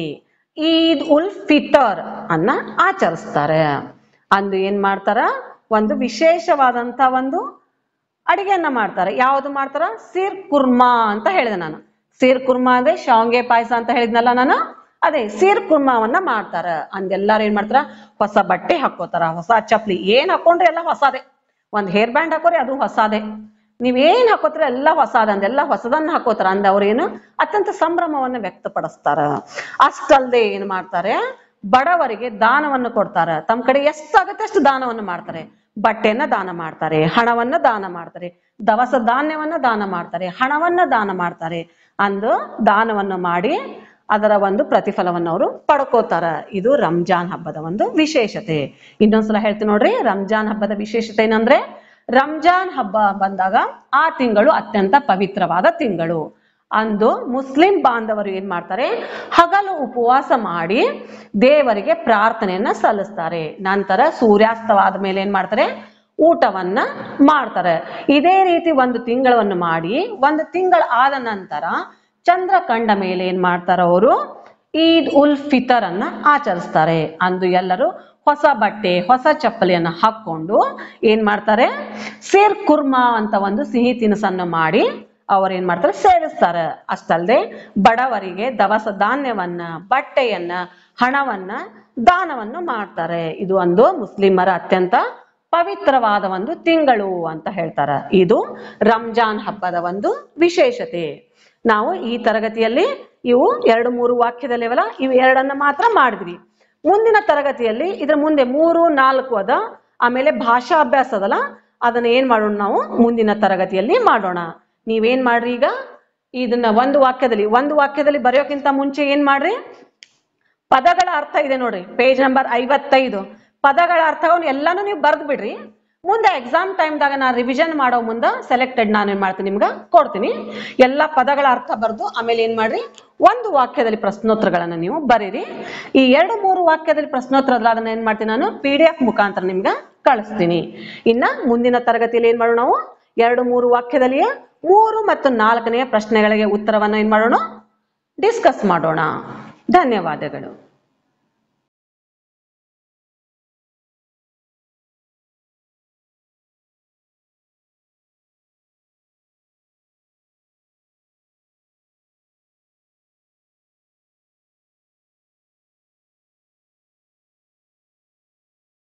S1: ಈದ್ ಉಲ್ ಫಿತರ್ ಅನ್ನ ಆಚರಿಸ್ತಾರೆ ಅಂದು ಏನ್ ಮಾಡ್ತಾರ ಒಂದು ವಿಶೇಷವಾದಂತ ಒಂದು ಅಡಿಗೆಯನ್ನ ಮಾಡ್ತಾರೆ ಯಾವುದು ಮಾಡ್ತಾರ ಸೀರ್ ಕುರ್ಮಾ ಅಂತ ಹೇಳಿದೆ ನಾನು ಸೀರ್ ಕುರ್ಮಾ ಅಂದ್ರೆ ಶಾವ್ಗೆ ಪಾಯಸ ಅಂತ ಹೇಳಿದ್ನಲ್ಲ ನಾನು ಅದೇ ಸೀರ್ ಕುರ್ಮಾವನ್ನ ಮಾಡ್ತಾರ ಅಂದೆಲ್ಲಾರು ಏನ್ ಮಾಡ್ತಾರ ಹೊಸ ಬಟ್ಟೆ ಹಾಕೋತಾರ ಹೊಸ ಚಪ್ಲಿ ಏನ್ ಹಾಕೊಂಡ್ರೆ ಎಲ್ಲ ಹೊಸದೇ ಒಂದ್ ಹೇರ್ ಬ್ಯಾಂಡ್ ಹಾಕೋರಿ ಅದು ಹೊಸದೇ ನೀವ್ ಏನ್ ಹಾಕೋತ್ರ ಎಲ್ಲ ಹೊಸದ ಅಂದೆಲ್ಲ ಹೊಸದನ್ನ ಹಾಕೋತಾರ ಅಂದ ಅವ್ರೇನು ಅತ್ಯಂತ ಸಂಭ್ರಮವನ್ನ ವ್ಯಕ್ತಪಡಿಸ್ತಾರ ಅಷ್ಟಲ್ದೆ ಏನ್ ಮಾಡ್ತಾರೆ ಬಡವರಿಗೆ ದಾನವನ್ನು ಕೊಡ್ತಾರ ತಮ್ಮ ಕಡೆ ಎಷ್ಟಾಗತ್ತೆ ಅಷ್ಟು ದಾನವನ್ನು ಮಾಡ್ತಾರೆ ಬಟ್ಟೆಯನ್ನ ದಾನ ಮಾಡ್ತಾರೆ ಹಣವನ್ನ ದಾನ ಮಾಡ್ತಾರೆ ದವಸ ಧಾನ್ಯವನ್ನ ದಾನ ಮಾಡ್ತಾರೆ ಹಣವನ್ನ ದಾನ ಮಾಡ್ತಾರೆ ಅಂದು ದಾನವನ್ನು ಮಾಡಿ ಅದರ ಒಂದು ಪ್ರತಿಫಲವನ್ನು ಅವರು ಪಡ್ಕೋತಾರ ಇದು ರಂಜಾನ್ ಹಬ್ಬದ ಒಂದು ವಿಶೇಷತೆ ಇನ್ನೊಂದ್ಸಲ ಹೇಳ್ತೀನಿ ನೋಡ್ರಿ ರಂಜಾನ್ ಹಬ್ಬದ ವಿಶೇಷತೆ ಏನಂದ್ರೆ ರಂಜಾನ್ ಹಬ್ಬ ಬಂದಾಗ ಆ ತಿಂಗಳು ಅತ್ಯಂತ ಪವಿತ್ರವಾದ ತಿಂಗಳು ಅಂದು ಮುಸ್ಲಿಂ ಬಾಂಧವರು ಏನ್ ಮಾಡ್ತಾರೆ ಹಗಲು ಉಪವಾಸ ಮಾಡಿ ದೇವರಿಗೆ ಪ್ರಾರ್ಥನೆಯನ್ನ ಸಲ್ಲಿಸ್ತಾರೆ ನಂತರ ಸೂರ್ಯಾಸ್ತವಾದ ಮೇಲೆ ಏನ್ ಮಾಡ್ತಾರೆ ಊಟವನ್ನ ಮಾಡ್ತಾರೆ ಇದೇ ರೀತಿ ಒಂದು ತಿಂಗಳವನ್ನು ಮಾಡಿ ಒಂದು ತಿಂಗಳ ಆದ ನಂತರ ಚಂದ್ರ ಕಂಡ ಮೇಲೆ ಏನ್ ಮಾಡ್ತಾರ ಅವರು ಈದ್ ಉಲ್ ಫಿತರ್ ಅನ್ನ ಆಚರಿಸ್ತಾರೆ ಅಂದು ಎಲ್ಲರೂ ಹೊಸ ಬಟ್ಟೆ ಹೊಸ ಚಪ್ಪಲಿಯನ್ನ ಹಾಕೊಂಡು ಏನ್ ಮಾಡ್ತಾರೆ ಸೇರ್ ಕುರ್ಮಾ ಅಂತ ಒಂದು ಸಿಹಿ ತಿನಿಸನ್ನು ಮಾಡಿ ಅವ್ರು ಏನ್ ಮಾಡ್ತಾರೆ ಸೇವಿಸ್ತಾರೆ ಅಷ್ಟಲ್ದೆ ಬಡವರಿಗೆ ದವಸ ಧಾನ್ಯವನ್ನ ಬಟ್ಟೆಯನ್ನ ಹಣವನ್ನ ದಾನವನ್ನು ಮಾಡ್ತಾರೆ ಇದು ಒಂದು ಮುಸ್ಲಿಮರ ಅತ್ಯಂತ ಪವಿತ್ರವಾದ ಒಂದು ತಿಂಗಳು ಅಂತ ಹೇಳ್ತಾರ ಇದು ರಂಜಾನ್ ಹಬ್ಬದ ಒಂದು ವಿಶೇಷತೆ ನಾವು ಈ ತರಗತಿಯಲ್ಲಿ ಇವು ಎರಡು ಮೂರು ವಾಕ್ಯದಲ್ಲಿವಲ್ಲ ಇವು ಎರಡನ್ನ ಮಾತ್ರ ಮಾಡಿದ್ವಿ ಮುಂದಿನ ತರಗತಿಯಲ್ಲಿ ಇದ್ರ ಮುಂದೆ ಮೂರು ನಾಲ್ಕು ಅದ ಆಮೇಲೆ ಭಾಷಾ ಅಭ್ಯಾಸ ಅದಲ್ಲ ಅದನ್ನ ಏನ್ ಮಾಡೋಣ ನಾವು ಮುಂದಿನ ತರಗತಿಯಲ್ಲಿ ಮಾಡೋಣ ನೀವೇನ್ ಮಾಡ್ರಿ ಈಗ ಇದನ್ನ ಒಂದು ವಾಕ್ಯದಲ್ಲಿ ಒಂದು ವಾಕ್ಯದಲ್ಲಿ ಬರೆಯೋಕ್ಕಿಂತ ಮುಂಚೆ ಏನ್ ಮಾಡ್ರಿ ಪದಗಳ ಅರ್ಥ ಇದೆ ನೋಡ್ರಿ ಪೇಜ್ ನಂಬರ್ ಐವತ್ತೈದು ಪದಗಳ ಅರ್ಥವನ್ನು ಎಲ್ಲಾನು ನೀವು ಬರೆದು ಬಿಡ್ರಿ ಮುಂದೆ ಎಕ್ಸಾಮ್ ಟೈಮ್ದಾಗ ನಾನು ರಿವಿಷನ್ ಮಾಡೋ ಮುಂದೆ ಸೆಲೆಕ್ಟೆಡ್ ನಾನು ಏನ್ ಮಾಡ್ತೀನಿ ನಿಮ್ಗೆ ಕೊಡ್ತೀನಿ ಎಲ್ಲ ಪದಗಳ ಅರ್ಥ ಬರೆದು ಆಮೇಲೆ ಏನ್ ಮಾಡ್ರಿ ಒಂದು ವಾಕ್ಯದಲ್ಲಿ ಪ್ರಶ್ನೋತ್ತರಗಳನ್ನು ನೀವು ಬರೀರಿ ಈ ಎರಡು ಮೂರು ವಾಕ್ಯದಲ್ಲಿ ಪ್ರಶ್ನೋತ್ತರ ಅಲ್ಲ ಅದನ್ನ ಏನ್ ಮಾಡ್ತೀನಿ ನಾನು ಪಿ ಡಿ ಎಫ್ ಮುಖಾಂತರ ನಿಮ್ಗೆ ಕಳಿಸ್ತೀನಿ ಇನ್ನ ಮುಂದಿನ ತರಗತಿಯಲ್ಲಿ ಏನ್ ಮಾಡೋಣ ನಾವು ಎರಡು ಮೂರು ವಾಕ್ಯದಲ್ಲಿಯೇ ಮೂರು ಮತ್ತು ನಾಲ್ಕನೆಯ ಪ್ರಶ್ನೆಗಳಿಗೆ ಉತ್ತರವನ್ನು ಏನ್ ಮಾಡೋಣ ಡಿಸ್ಕಸ್ ಮಾಡೋಣ ಧನ್ಯವಾದಗಳು